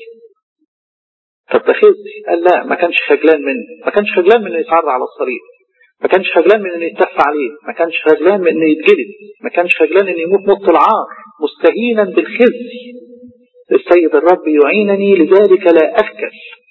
طب ده خزي قال لا ما كانش خجلان منه ما كانش خجلان من انه يتعرى على الصليب ما كانش خجلان من انه يتف عليه ما كانش خجلان من انه يتجلد ما كانش خجلان انه يموت موت العار مستهينا بالخزي السيد الرب يعينني لذلك لا أفكر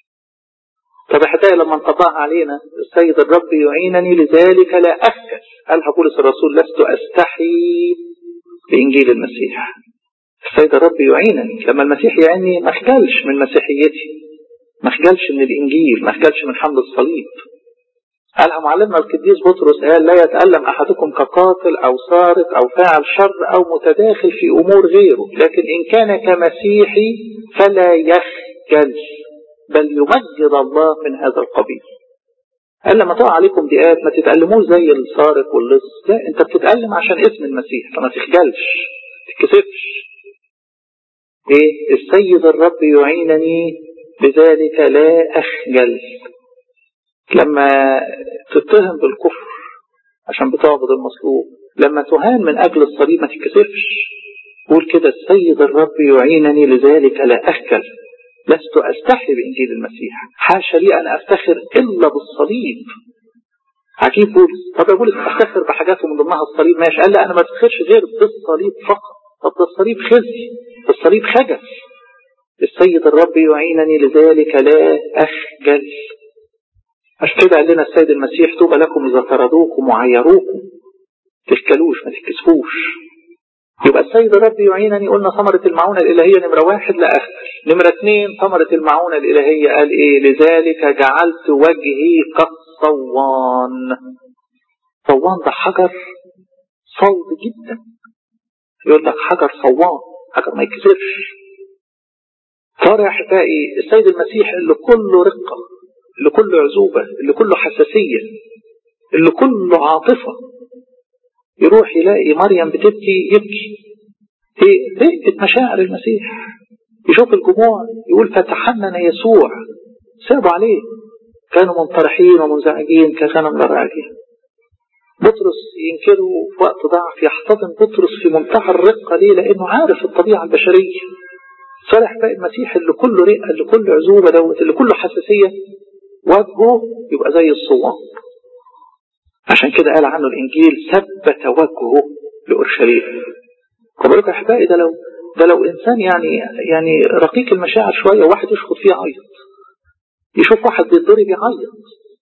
طب حتى لما انطبقها علينا السيد الرب يعينني لذلك لا أفكر قالها بولس الرسول لست أستحي بإنجيل المسيح السيد الرب يعينني لما المسيح يعني ما خجلش من مسيحيتي ما خجلش من الإنجيل ما خجلش من حمل الصليب قالها معلمنا القديس بطرس قال لا يتألم أحدكم كقاتل أو سارق أو فاعل شر أو متداخل في أمور غيره لكن إن كان كمسيحي فلا يخجل بل يمجد الله من هذا القبيل قال لما تقع عليكم ضيقات ما تتألموش زي السارق واللص لا انت بتتألم عشان اسم المسيح فما تخجلش تتكسفش ايه السيد الرب يعينني بذلك لا أخجل لما تتهم بالكفر عشان بتعبد المصلوب لما تهان من أجل الصليب ما تتكسفش قول كده السيد الرب يعينني لذلك لا أخجل لست أستحي بإنجيل المسيح حاشا لي أن أفتخر إلا بالصليب عجيب بولس طب يا بولس أفتخر بحاجات من ضمنها الصليب ماشي قال لا أنا ما أفتخرش غير بالصليب فقط طب ده الصليب خزي الصليب خجل السيد الرب يعينني لذلك لا أخجل عشان كده قال لنا السيد المسيح توبى لكم إذا طردوكم وعيروكم تشكلوش ما تتكسفوش يبقى السيد الرب يعينني قلنا ثمرة المعونة الإلهية نمرة واحد لا أخجل نمرة اثنين ثمرة المعونة الإلهية قال إيه لذلك جعلت وجهي كالصوان صوان ده حجر صلب جدا يقول لك حجر صوان حجر ما يكسرش صار يا أحبائي السيد المسيح اللي كله رقة اللي كله عزوبة اللي كله حساسية اللي كله عاطفة يروح يلاقي مريم بتبكي يبكي ايه رقة مشاعر المسيح يشوف الجموع يقول فتحنن يسوع سابوا عليه كانوا منطرحين ومنزعجين كغنم للراعيين بطرس ينكره في وقت ضعف يحتضن بطرس في منتهى الرقة ليه لأنه عارف الطبيعة البشرية صالح بقى المسيح اللي كله رقة اللي كله عزوبة دوت اللي كله حساسية وجهه يبقى زي الصوان عشان كده قال عنه الإنجيل ثبت وجهه لأورشليم فبقولك يا أحبائي ده لو ده لو إنسان يعني يعني رقيق المشاعر شوية واحد يشخط فيه عيط يشوف واحد بيتضرب يعيط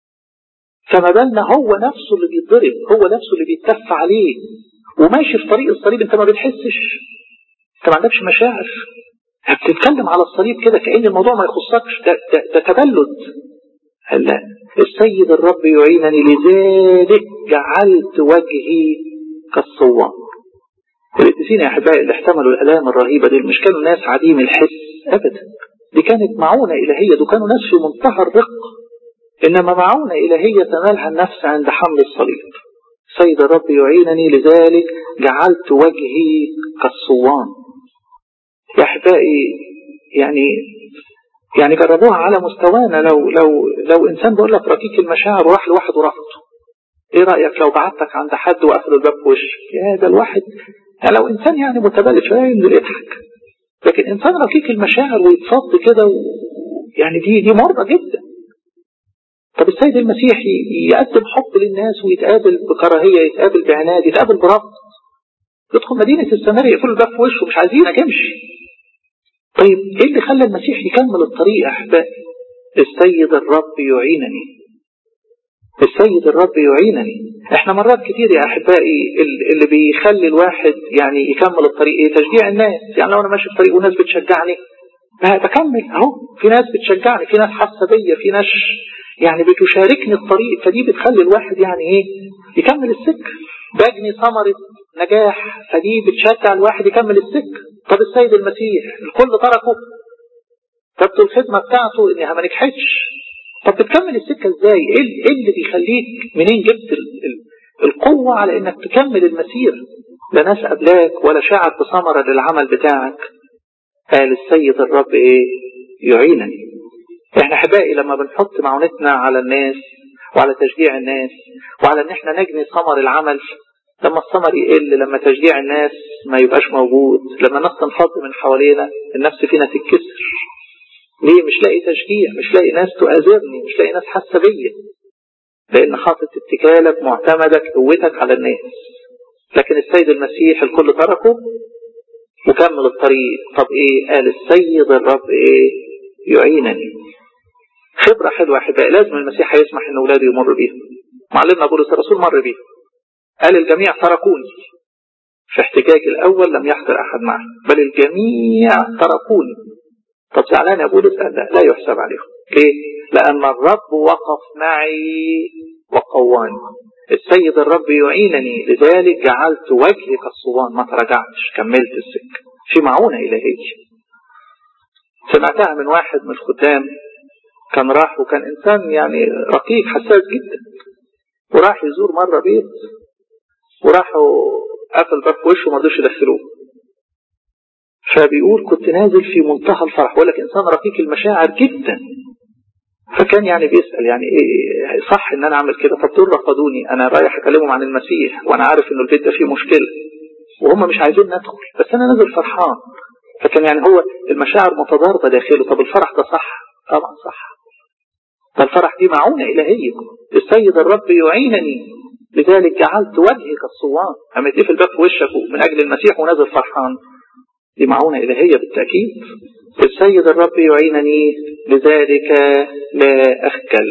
فما بالنا هو نفسه اللي بيتضرب هو نفسه اللي بيتف عليه وماشي في طريق الصليب انت ما بتحسش انت ما عندكش مشاعر بتتكلم على الصليب كده كأن الموضوع ما يخصكش ده, ده, ده تبلد لا السيد الرب يعينني لذلك جعلت وجهي كالصوان القديسين يا احبائي اللي احتملوا الالام الرهيبه دي مش كانوا ناس عديم الحس ابدا دي كانت معونه الهيه دول كانوا ناس في منتهى الرقه انما معونه الهيه تنالها النفس عند حمل الصليب سيد الرب يعينني لذلك جعلت وجهي كالصوان يا احبائي يعني يعني جربوها على مستوانا لو لو لو انسان بيقول لك رقيق المشاعر وراح لواحد ورفضه ايه رايك لو بعتك عند حد وقفل الباب في وشك يا ده الواحد يعني لو انسان يعني متبلد شويه ينزل يضحك لكن انسان رقيق المشاعر ويتصد كده و... يعني دي دي مره جدا طب السيد المسيح يقدم حب للناس ويتقابل بكراهيه يتقابل بعناد يتقابل برفض يدخل مدينه السامريه يقفل الباب في وشه مش عايزينك امشي طيب ايه اللي خلى المسيح يكمل الطريق يا احبائي السيد الرب يعينني السيد الرب يعينني احنا مرات كتير يا احبائي اللي بيخلي الواحد يعني يكمل الطريق ايه تشجيع الناس يعني لو انا ماشي في طريق وناس بتشجعني بكمل اهو في ناس بتشجعني في ناس حاسه بيا في ناس يعني بتشاركني الطريق فدي بتخلي الواحد يعني ايه يكمل السكه بجني ثمره نجاح فدي بتشجع الواحد يكمل السكه طب السيد المسيح الكل تركه طب الخدمه بتاعته انها ما نجحتش طب بتكمل السكة ازاي ايه اللي بيخليك منين جبت ال ال القوة على انك تكمل المسير لا ناس قبلاك ولا شعب بثمرة للعمل بتاعك قال السيد الرب ايه يعينني احنا احبائي لما بنحط معونتنا على الناس وعلى تشجيع الناس وعلى ان احنا نجني ثمر العمل لما الثمر يقل لما تشجيع الناس ما يبقاش موجود لما الناس تنفض من حوالينا النفس فينا تتكسر ليه مش لاقي تشجيع مش لاقي ناس تؤازرني مش لاقي ناس حاسه بيا لان حاطط اتكالك معتمدك قوتك على الناس لكن السيد المسيح الكل تركه وكمل الطريق طب ايه قال السيد الرب ايه يعينني خبرة حلوة أحبائي لازم المسيح هيسمح إن أولاده يمر بيها معلمنا بولس الرسول مر بيها قال الجميع تركوني في احتجاج الأول لم يحضر أحد معي بل الجميع تركوني طب زعلان يا بولس قال لا, لا يحسب عليهم ليه؟ لأن الرب وقف معي وقواني السيد الرب يعينني لذلك جعلت وجهي كالصوان ما تراجعتش كملت السكة في معونة إلهية سمعتها من واحد من الخدام كان راح وكان إنسان يعني رقيق حساس جدا وراح يزور مرة بيت وراحوا قفل باب وشه وما رضوش يدخلوه فبيقول كنت نازل في منتهى الفرح بقول لك انسان رقيق المشاعر جدا فكان يعني بيسال يعني ايه صح ان انا اعمل كده طب دول رفضوني انا رايح اكلمهم عن المسيح وانا عارف انه البيت ده فيه مشكله وهم مش عايزين ندخل بس انا نازل فرحان فكان يعني هو المشاعر متضاربه داخله طب الفرح ده صح طبعا صح ده الفرح دي معونه الهيه السيد الرب يعينني لذلك جعلت وجهي كالصوان اما في الباب في وشك من اجل المسيح ونازل فرحان دي معونة إلهية بالتأكيد السيد الرب يعينني لذلك لا أخجل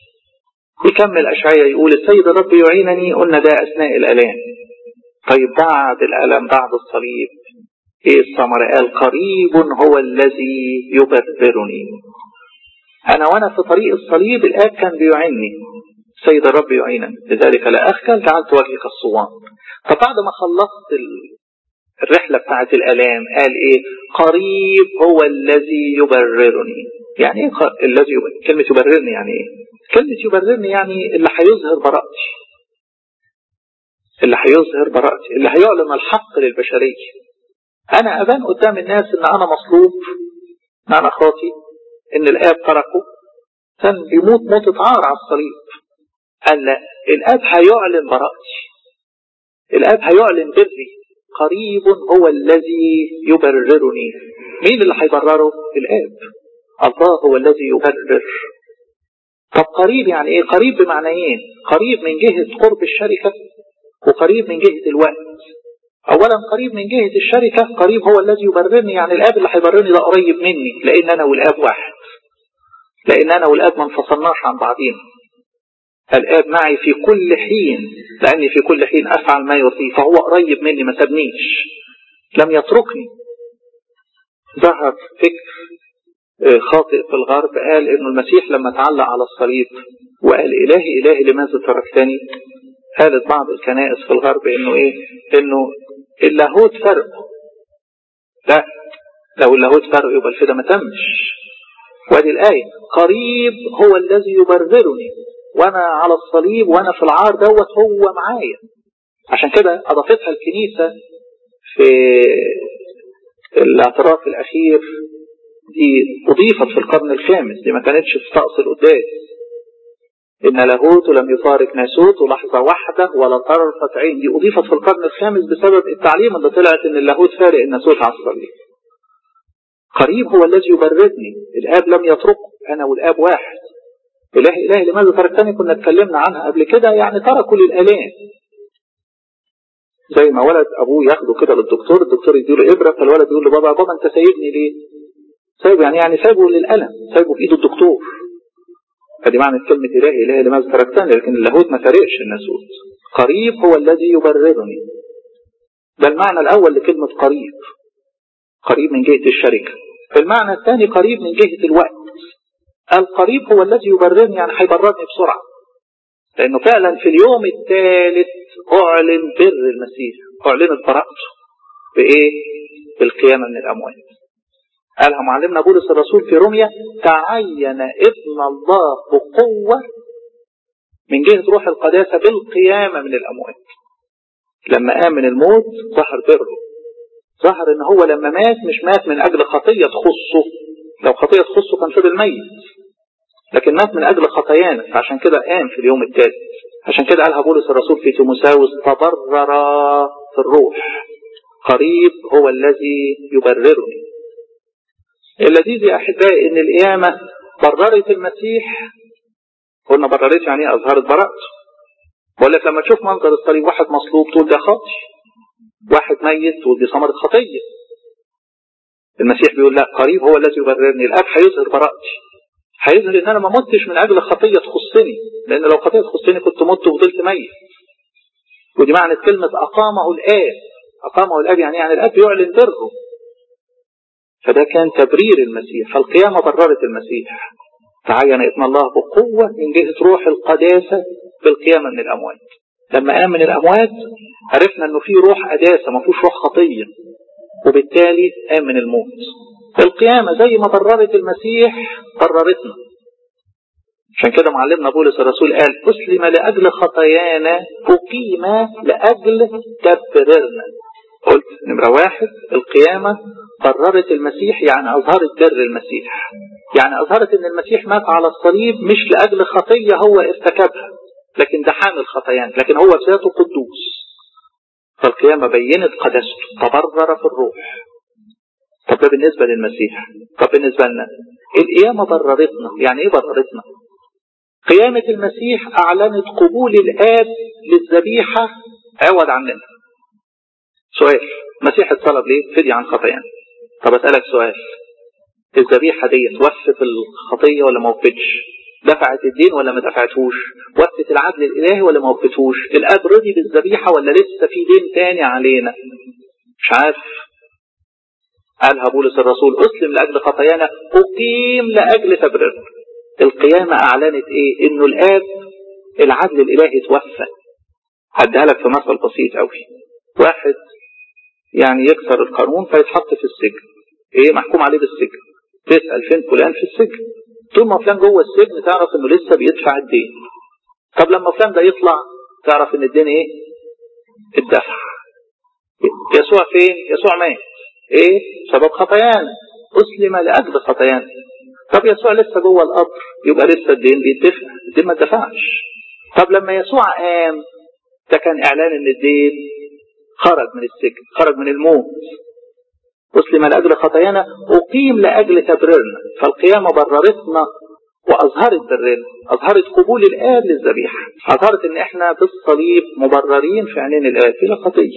يكمل أشعية يقول السيد الرب يعينني قلنا ده أثناء الألام طيب بعد الألم بعد الصليب إيه الثمر قال قريب هو الذي يبررني أنا وأنا في طريق الصليب الآب كان بيعني السيد الرب يعينني لذلك لا أخجل جعلت وجهي كالصوان فبعد ما خلصت الرحلة بتاعت الألام قال إيه قريب هو الذي يبررني يعني إيه الذي يبررني كلمة يبررني يعني إيه كلمة يبررني يعني اللي هيظهر براءتي اللي هيظهر براءتي اللي هيعلن الحق للبشرية أنا أبان قدام الناس إن أنا مصلوب إن أنا خاطي إن الآب تركه كان بيموت موتة عار على الصليب قال لا الآب هيعلن براءتي الآب هيعلن بري قريب هو الذي يبررني مين اللي هيبرره الآب الله هو الذي يبرر طب قريب يعني ايه قريب بمعنيين قريب من جهة قرب الشركة وقريب من جهة الوقت اولا قريب من جهة الشركة قريب هو الذي يبررني يعني الاب اللي هيبررني ده قريب مني لان انا والاب واحد لان انا والاب ما انفصلناش عن بعضينا الآب معي في كل حين لأني في كل حين أفعل ما يرضيه فهو قريب مني ما سابنيش لم يتركني ظهر فكر خاطئ في الغرب قال إنه المسيح لما تعلق على الصليب وقال إلهي إلهي لماذا تركتني قالت بعض الكنائس في الغرب إنه إيه إنه اللاهوت فرق لا لو اللاهوت فرق يبقى الفدا ما تمش وادي الآية قريب هو الذي يبررني وانا على الصليب وانا في العار دوت هو معايا عشان كده اضافتها الكنيسة في الاعتراف الاخير دي اضيفت في القرن الخامس دي ما كانتش في طقس القداس ان لاهوت لم يفارق ناسوت لحظة واحدة ولا طرفة عين دي اضيفت في القرن الخامس بسبب التعليم اللي طلعت ان اللاهوت فارق الناسوت على الصليب قريب هو الذي يبررني الاب لم يتركه انا والاب واحد إلهي إلهي لماذا تركتني كنا اتكلمنا عنها قبل كده يعني تركوا للآلام زي ما ولد أبوه ياخده كده للدكتور الدكتور يديله إبرة فالولد يقول له بابا بابا أنت سايبني ليه سايبه يعني يعني سايبه للألم سايبه في إيد الدكتور فدي معنى كلمة إلهي إلهي لماذا تركتني لكن اللاهوت ما فارقش الناسوت قريب هو الذي يبررني ده المعنى الأول لكلمة قريب قريب من جهة الشركة المعنى الثاني قريب من جهة الوقت القريب هو الذي يبررني يعني هيبررني بسرعة لأنه فعلا في اليوم الثالث أعلن بر المسيح أعلنت براءته بإيه؟ بالقيامة من الأموات قالها معلمنا بولس الرسول في روميا تعين ابن الله بقوة من جهة روح القداسة بالقيامة من الأموات لما قام من الموت ظهر بره ظهر ان هو لما مات مش مات من اجل خطية تخصه لو خطية تخصه كان فضل ميت لكن مات من أجل خطايانا فعشان كده قام في اليوم الثالث عشان كده قالها بولس الرسول في تيموساوس تبرر في الروح قريب هو الذي يبررني اللذيذ يا احبائي ان القيامه بررت المسيح قلنا بررت يعني ايه اظهرت براءته بقول لك لما تشوف منظر الصليب واحد مصلوب تقول ده خاطي واحد ميت تقول دي ثمره خطيه المسيح بيقول لا قريب هو الذي يبررني الاب هيظهر براءتي هيظهر ان انا ما متش من اجل خطيه تخصني لان لو خطيه تخصني كنت مت وفضلت ميت ودي معنى كلمه اقامه الاب اقامه الاب يعني يعني الاب يعلن بره فده كان تبرير المسيح فالقيامه بررت المسيح تعين ابن الله بقوه من جهه روح القداسه بالقيامه من الاموات لما قام من الاموات عرفنا انه في روح قداسه ما فيهوش روح خطيه وبالتالي قام من الموت القيامة زي ما بررت المسيح بررتنا عشان كده معلمنا بولس الرسول قال أسلم لأجل خطايانا أقيم لأجل تبررنا قلت نمرة واحد القيامة بررت المسيح يعني أظهرت بر المسيح يعني أظهرت أن المسيح مات على الصليب مش لأجل خطية هو ارتكبها لكن ده حامل خطايان لكن هو بذاته قدوس فالقيامة بينت قدسته تبرر في الروح طب ده بالنسبة للمسيح طب بالنسبة لنا القيامة بررتنا يعني ايه بررتنا قيامة المسيح أعلنت قبول الآب للذبيحة عوض عننا سؤال المسيح اتصلب ليه فدي عن خطايانا طب أسألك سؤال الذبيحة دي وفت الخطية ولا ما وفتش دفعت الدين ولا ما دفعتهوش وفت العدل الإلهي ولا ما وفتهوش الآب رضي بالذبيحة ولا لسه في دين تاني علينا مش عارف قالها بولس الرسول أسلم لأجل خطايانا أقيم لأجل تبرر القيامة أعلنت إيه إنه الآب العدل الإلهي توفى هديها لك في مثل بسيط قوي واحد يعني يكسر القانون فيتحط في السجن ايه محكوم عليه بالسجن تسأل فين فلان في السجن طول ما فلان جوه السجن تعرف انه لسه بيدفع الدين طب لما فلان ده يطلع تعرف ان الدين ايه الدفع يسوع فين يسوع مات ايه سبب خطايانا اسلم لاجل خطايانا طب يسوع لسه جوه القبر يبقى لسه الدين بيدفع الدين ما اتدفعش طب لما يسوع قام ده كان اعلان ان الدين خرج من السجن خرج من الموت أسلم لأجل خطايانا أقيم لأجل تبريرنا فالقيامة بررتنا وأظهرت برنا أظهرت قبول الآب للذبيحة أظهرت إن إحنا بالصليب مبررين في عينين الآب بلا خطية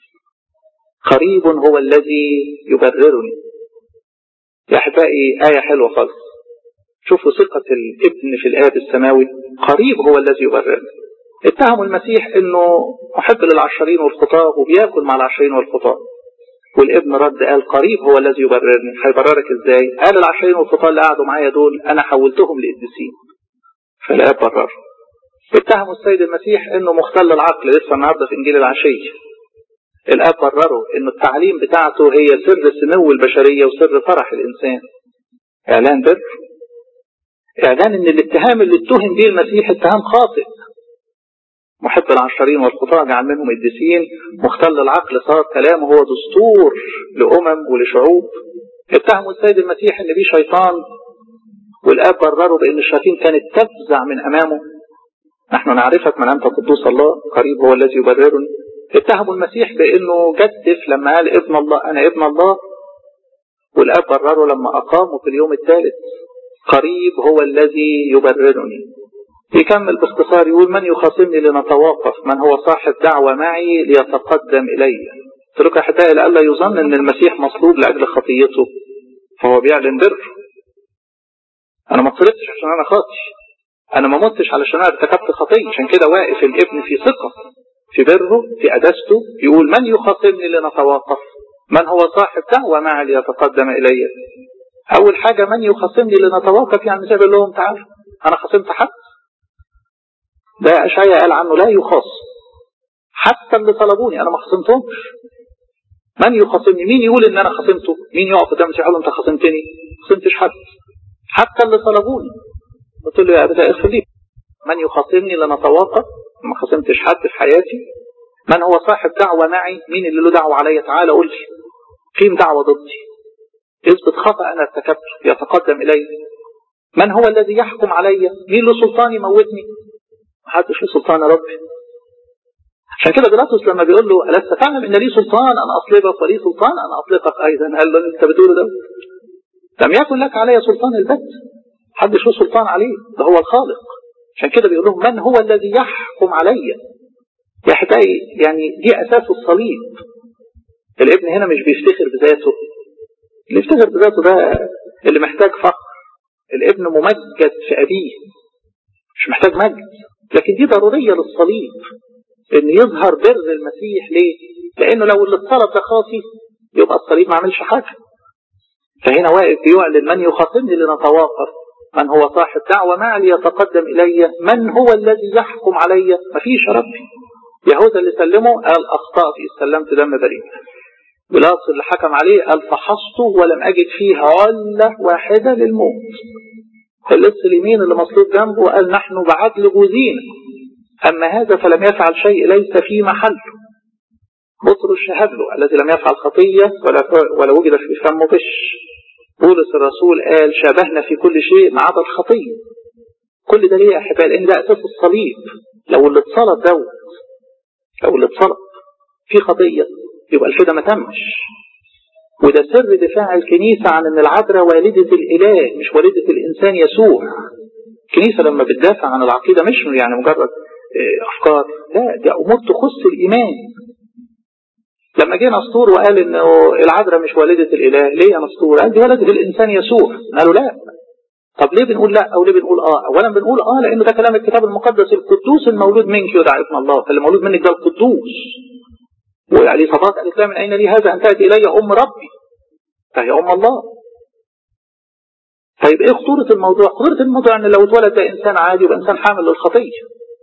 قريب هو الذي يبررني يا أحبائي آية حلوة خالص شوفوا ثقة الابن في الآب السماوي قريب هو الذي يبررني اتهموا المسيح انه محب للعشرين والخطاة وبياكل مع العشرين والخطاة والابن رد قال قريب هو الذي يبررني هيبررك ازاي قال العشرين والخطاة اللي قعدوا معايا دول انا حولتهم لقديسين فالاب برر اتهموا السيد المسيح انه مختل العقل لسه النهارده في انجيل العشيه الاب برره ان التعليم بتاعته هي سر سمو البشريه وسر فرح الانسان اعلان بر اعلان ان الاتهام اللي اتهم به المسيح اتهام خاطئ محب العشرين والخطاة جعل منهم قديسين مختل العقل صار كلامه هو دستور لأمم ولشعوب اتهموا السيد المسيح ان بيه شيطان والآب برروا بأن الشياطين كانت تفزع من أمامه نحن نعرفك من أنت قدوس الله قريب هو الذي يبررني اتهموا المسيح بأنه جدف لما قال ابن الله أنا ابن الله والآب برره لما أقامه في اليوم الثالث قريب هو الذي يبررني يكمل باختصار يقول من يخاصمني لنتواقف من هو صاحب دعوة معي ليتقدم إلي قلت لك أحبائي لألا يظن أن المسيح مصلوب لأجل خطيته فهو بيعلن بر أنا ما طلبتش عشان أنا خاطي أنا ما متش علشان أنا ارتكبت خطية عشان كده واقف الابن في ثقة في بره في قداسته يقول من يخاصمني لنتواقف من هو صاحب دعوة معي ليتقدم إلي أول حاجة من يخاصمني لنتواقف يعني زي لهم تعالوا أنا خاصمت حد ده أشعيا قال عنه لا يخاصم حتى اللي طلبوني أنا ما خصمتهمش من يخاصمني مين يقول إن أنا خصمته مين يقف قدام يقول أنت خصمتني خصمتش حد حتى اللي طلبوني قلت له يا أبدا اغفر لي من يخاصمني لنتواقف ما خصمتش حد في حياتي من هو صاحب دعوة معي مين اللي له دعوة عليا تعالى قول لي قيم دعوة ضدي اثبت خطأ أنا ارتكبته يتقدم إلي من هو الذي يحكم علي مين له سلطان يموتني محدش له سلطان يا ربي عشان كده بيلاطس لما بيقول له ألست تعلم إن لي سلطان أن أصلبك ولي سلطان أن أطلقك أيضا قال له أنت بتقوله ده لم يكن لك علي سلطان البت محدش له سلطان عليه ده هو الخالق عشان كده بيقول لهم من هو الذي يحكم علي يا حكاية يعني دي أساس الصليب الابن هنا مش بيفتخر بذاته اللي يفتخر بذاته ده اللي محتاج فقر الابن ممجد في أبيه مش محتاج مجد لكن دي ضرورية للصليب ان يظهر بر المسيح ليه لانه لو اللي اتصلب ده خاطي يبقى الصليب ما عملش حاجة فهنا واقف بيعلن من يخاطبني لنتواقف من هو صاحب دعوة معي ليتقدم إلي من هو الذي يحكم علي مفيش يا ربي يهوذا اللي سلمه قال أخطأت إذ سلمت دم بريء بلاطس اللي حكم عليه قال فحصته ولم أجد فيه علة واحدة للموت اللص اليمين اللي مصلوب جنبه قال نحن بعدل جوزينا أما هذا فلم يفعل شيء ليس في محله بطرس شهد له الذي لم يفعل خطية ولا ولا وجد في فمه غش بولس الرسول قال شابهنا في كل شيء ما عدا الخطية كل ده ليه يا أحبائي لأن ده أساس الصليب لو اللي اتصلب دوت لو اللي اتصلب في خطية يبقى الفدا ما تمش وده سر دفاع الكنيسة عن أن العذراء والدة الإله مش والدة الإنسان يسوع الكنيسة لما بتدافع عن العقيدة مش يعني مجرد أفكار لا دي أمور تخص الإيمان لما جه نسطور وقال انه العذراء مش والدة الاله ليه يا نسطور قال دي ولدة الانسان يسوع قالوا لا طب ليه بنقول لا او ليه بنقول اه اولا بنقول اه لانه ده كلام الكتاب المقدس القدوس المولود منك يدعى اسم الله فاللي مولود منك ده القدوس وعلي صفات قالت لا من اين لي هذا ان تاتي الي ام ربي فهي ام الله طيب ايه خطورة الموضوع خطورة الموضوع ان لو اتولد ده انسان عادي يبقى انسان حامل للخطية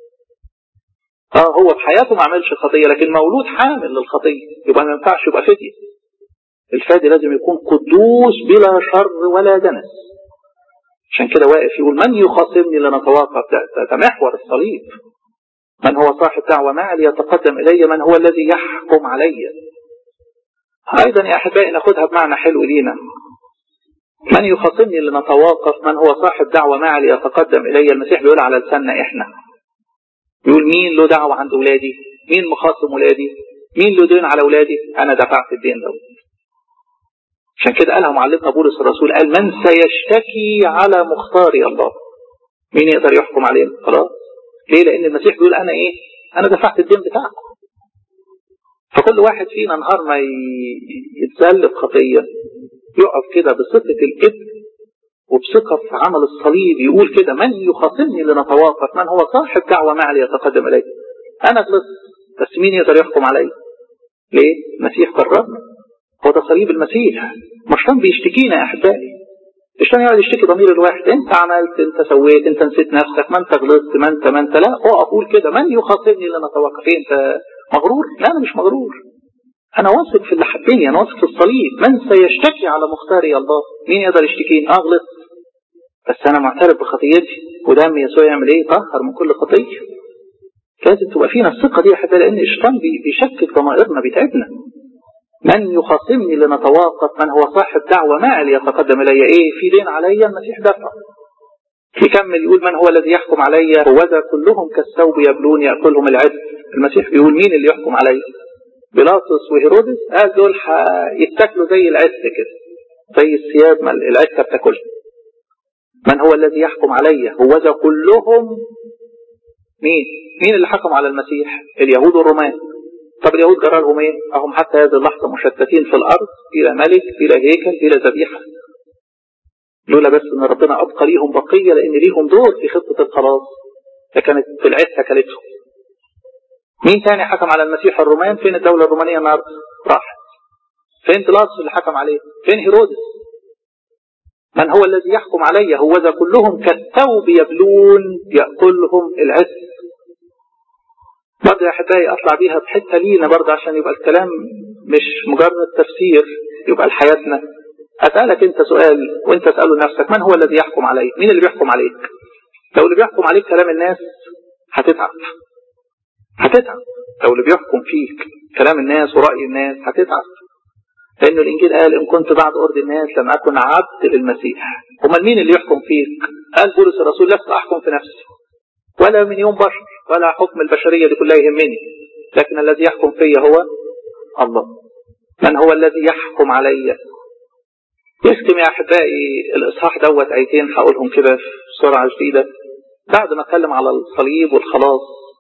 اه هو في حياته ما عملش خطية لكن مولود حامل للخطية يبقى ما ينفعش يبقى فدية الفادي لازم يكون قدوس بلا شر ولا دنس عشان كده واقف يقول من يخاصمني لنتواقف ده, ده محور الصليب من هو صاحب دعوة معي ليتقدم إلي من هو الذي يحكم علي أيضا يا أحبائي ناخدها بمعنى حلو لينا من يخاصمني لنتواقف من هو صاحب دعوة معي ليتقدم إلي المسيح بيقول على لساننا إحنا يقول مين له دعوة عند أولادي مين مخاصم أولادي مين له دين على أولادي أنا دفعت الدين ده عشان كده قالها معلمنا بولس الرسول قال من سيشتكي على مختاري الله مين يقدر يحكم علينا خلاص ليه لأن المسيح بيقول أنا إيه أنا دفعت الدين بتاعكم فكل واحد فينا نهار ما يتذل بخطية يقف كده بصفة الإبن وبثقة في عمل الصليب يقول كده من يخاصمني لنتواقف من هو صاحب دعوة معي ليتقدم إلي أنا غلطت بس مين يقدر يحكم علي ليه المسيح قررنا هو ده صليب المسيح مش كان بيشتكينا يا أحبائي الشيطان يقعد يشتكي ضمير الواحد انت عملت انت سويت انت نسيت نفسك ما انت غلطت ما انت ما انت لا اقف قول كده من يخاصمني لنتوقف ايه انت مغرور لا انا مش مغرور انا واثق في اللي حبني انا واثق في الصليب من سيشتكي على مختاري الله مين يقدر يشتكيني اه غلطت بس انا معترف بخطيتي ودم يسوع يعمل ايه يطهر من كل خطيه لازم تبقى فينا الثقه دي يا حبايبي لان الشيطان بيشكك ضمائرنا بيتعبنا من يخاصمني لنتواقف من هو صاحب دعوة معي ليتقدم إلي إيه في دين علي المسيح دفع يكمل يقول من هو الذي يحكم علي وذا كلهم كالثوب يبلون يأكلهم العد المسيح بيقول مين اللي يحكم علي بيلاطس وهيرودس قال دول يتاكلوا زي العد كده زي الثياب ما العدة بتاكلها من هو الذي يحكم علي هو ذا كلهم مين مين اللي حكم على المسيح اليهود والرومان طب اليهود جرى لهم ايه؟ اهم حتى هذه اللحظه مشتتين في الارض بلا ملك بلا هيكل بلا ذبيحه. لولا بس ان ربنا ابقى ليهم بقيه لان ليهم دور في خطه الخلاص فكانت العزه كلتهم. مين تاني حكم على المسيح الرومان؟ فين الدوله الرومانيه النهارده؟ راحت. فين بيلاطس اللي حكم عليه؟ فين هيرودس؟ من هو الذي يحكم علي؟ هو ذا كلهم كالثوب يبلون ياكلهم العز. برضه يا احبائي اطلع بيها بحته لينا برضه عشان يبقى الكلام مش مجرد تفسير يبقى لحياتنا اسالك انت سؤال وانت تساله لنفسك من هو الذي يحكم عليك؟ مين اللي بيحكم عليك؟ لو اللي بيحكم عليك كلام الناس هتتعب هتتعب لو اللي بيحكم فيك كلام الناس ورأي الناس هتتعب لأن الإنجيل قال إن كنت بعد أرض الناس لم أكن عبد للمسيح أمال مين اللي يحكم فيك؟ قال بولس الرسول لست أحكم في نفسي ولا من يوم بشر ولا حكم البشرية دي كلها يهمني لكن الذي يحكم فيا هو الله من هو الذي يحكم علي يختم يا أحبائي الإصحاح دوت آيتين هقولهم كده بسرعة شديدة بعد ما اتكلم على الصليب والخلاص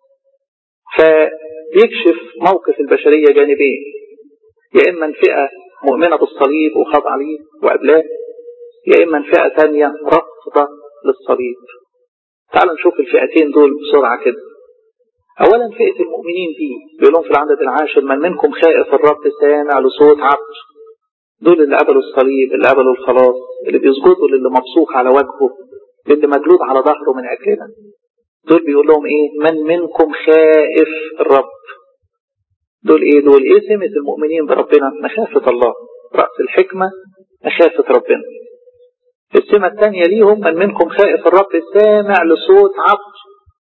فبيكشف موقف البشرية جانبين يا إما فئة مؤمنة بالصليب وخاضعة ليه وقبلاه يا إما فئة ثانية رافضة للصليب تعالوا نشوف الفئتين دول بسرعة كده أولا فئة المؤمنين دي بيقول لهم في العدد العاشر من منكم خائف الرب سامع لصوت عبد دول اللي قبلوا الصليب اللي قبلوا الخلاص اللي بيسجدوا للي مبسوط على وجهه للي مجلود على ظهره من أجلنا دول بيقول لهم إيه من منكم خائف الرب دول إيه دول إيه سمة المؤمنين بربنا مخافة الله رأس الحكمة مخافة ربنا السمة الثانية ليهم من منكم خائف الرب سامع لصوت عبد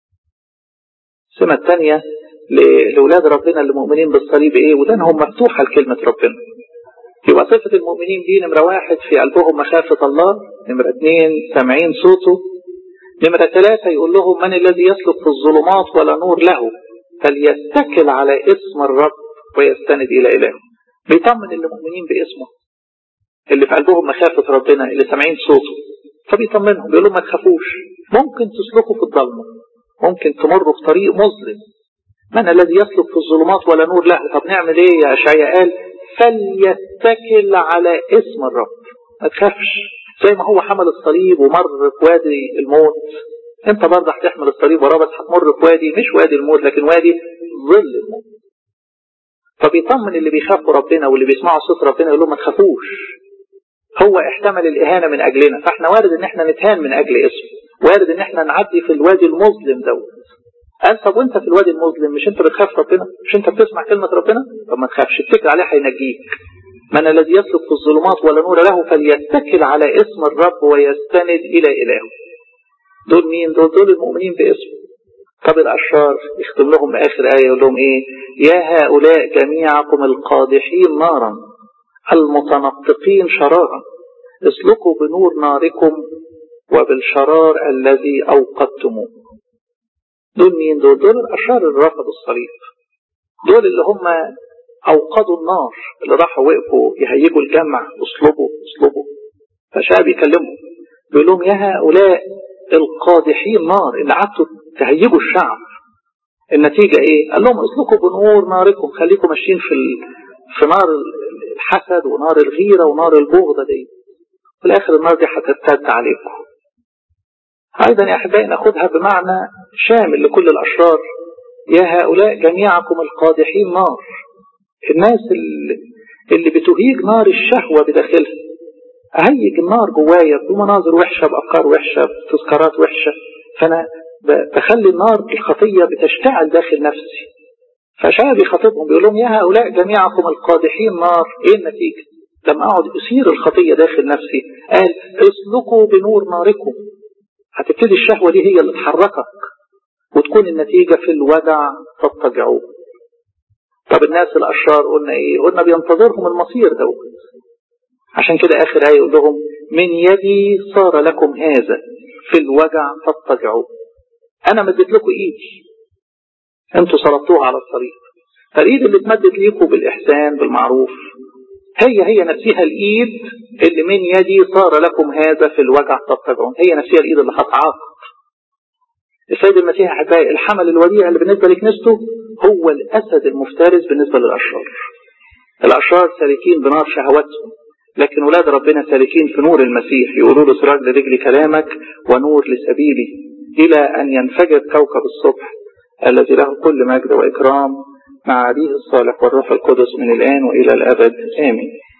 السمة الثانية لأولاد ربنا اللي مؤمنين بالصليب إيه ودانهم مفتوحة لكلمة ربنا يبقى صفة المؤمنين دي نمرة واحد في قلبهم مخافة الله نمرة اثنين سامعين صوته نمرة ثلاثة يقول لهم من الذي يسلك في الظلمات ولا نور له فليتكل على اسم الرب ويستند إلى إله بيطمن اللي مؤمنين باسمه اللي في قلبهم مخافة ربنا اللي سامعين صوته فبيطمنهم بيقول لهم ما تخافوش ممكن تسلكوا في الضلمة ممكن تمروا في طريق مظلم من الذي يسلك في الظلمات ولا نور له طب نعمل ايه يا اشعياء قال فليتكل على اسم الرب ما تخافش زي ما هو حمل الصليب ومر في وادي الموت انت برضه هتحمل الصليب وراه بس هتمر في وادي مش وادي الموت لكن وادي ظل الموت فبيطمن اللي بيخافوا ربنا واللي بيسمعوا صوت ربنا يقول لهم ما تخافوش هو احتمل الاهانه من اجلنا فاحنا وارد ان احنا نتهان من اجل اسمه وارد ان احنا نعدي في الوادي المظلم دوت قال طب وانت في الوادي المظلم مش انت بتخاف ربنا مش انت بتسمع كلمه ربنا طب ما تخافش اتكل عليه هينجيك من الذي يسلك في الظلمات ولا نور له فليتكل على اسم الرب ويستند الى الهه دول مين دول دول المؤمنين باسمه طب الاشرار يختم لهم باخر ايه يقول لهم ايه يا هؤلاء جميعكم القادحين نارا المتنطقين شرارا اسلكوا بنور ناركم وبالشرار الذي اوقدتموه دول مين دول دول الاشرار اللي رفضوا الصليب دول اللي هم اوقدوا النار اللي راحوا وقفوا يهيجوا الجمع اصلبوا اصلبوا فشاب يكلمهم بيقول لهم يا هؤلاء القادحين نار اللي قعدتوا تهيجوا الشعب النتيجة ايه قال لهم اسلكوا بنور ناركم خليكم ماشيين في ال... في نار الحسد ونار الغيرة ونار البغضة دي في الاخر النار دي هترتد عليكم ايضا يا احبائي ناخدها بمعنى شامل لكل الاشرار يا هؤلاء جميعكم القادحين نار الناس اللي, اللي بتهيج نار الشهوة بداخلها أهيج النار جوايا بمناظر وحشة بأفكار وحشة بتذكارات وحشة فأنا بخلي النار الخطية بتشتعل داخل نفسي فشاب يخاطبهم بيقول لهم يا هؤلاء جميعكم القادحين نار ايه النتيجة لما اقعد اسير الخطية داخل نفسي قال اسلكوا بنور ناركم هتبتدي الشهوة دي هي اللي تحركك وتكون النتيجة في الودع تضطجعوه طب الناس الأشرار قلنا إيه قلنا بينتظرهم المصير دوت عشان كده آخر آية يقول لهم من يدي صار لكم هذا في الوجع فاضطجعوا أنا مدت لكم إيدي أنتوا صلبتوها على الصليب فالإيد اللي اتمدت ليكم بالإحسان بالمعروف هي هي نفسها الإيد اللي من يدي صار لكم هذا في الوجع تضطجعون هي نفسها الإيد اللي هتعاقب السيد المسيح أحبائي الحمل الوديع اللي بالنسبة لكنيسته هو الأسد المفترس بالنسبة للأشرار الأشرار سالكين بنار شهواتهم لكن ولاد ربنا سالكين في نور المسيح يقولوا له سراج لرجل كلامك ونور لسبيلي إلى أن ينفجر كوكب الصبح الذي له كل مجد وإكرام مع عبيه الصالح والروح القدس من الآن وإلى الأبد آمين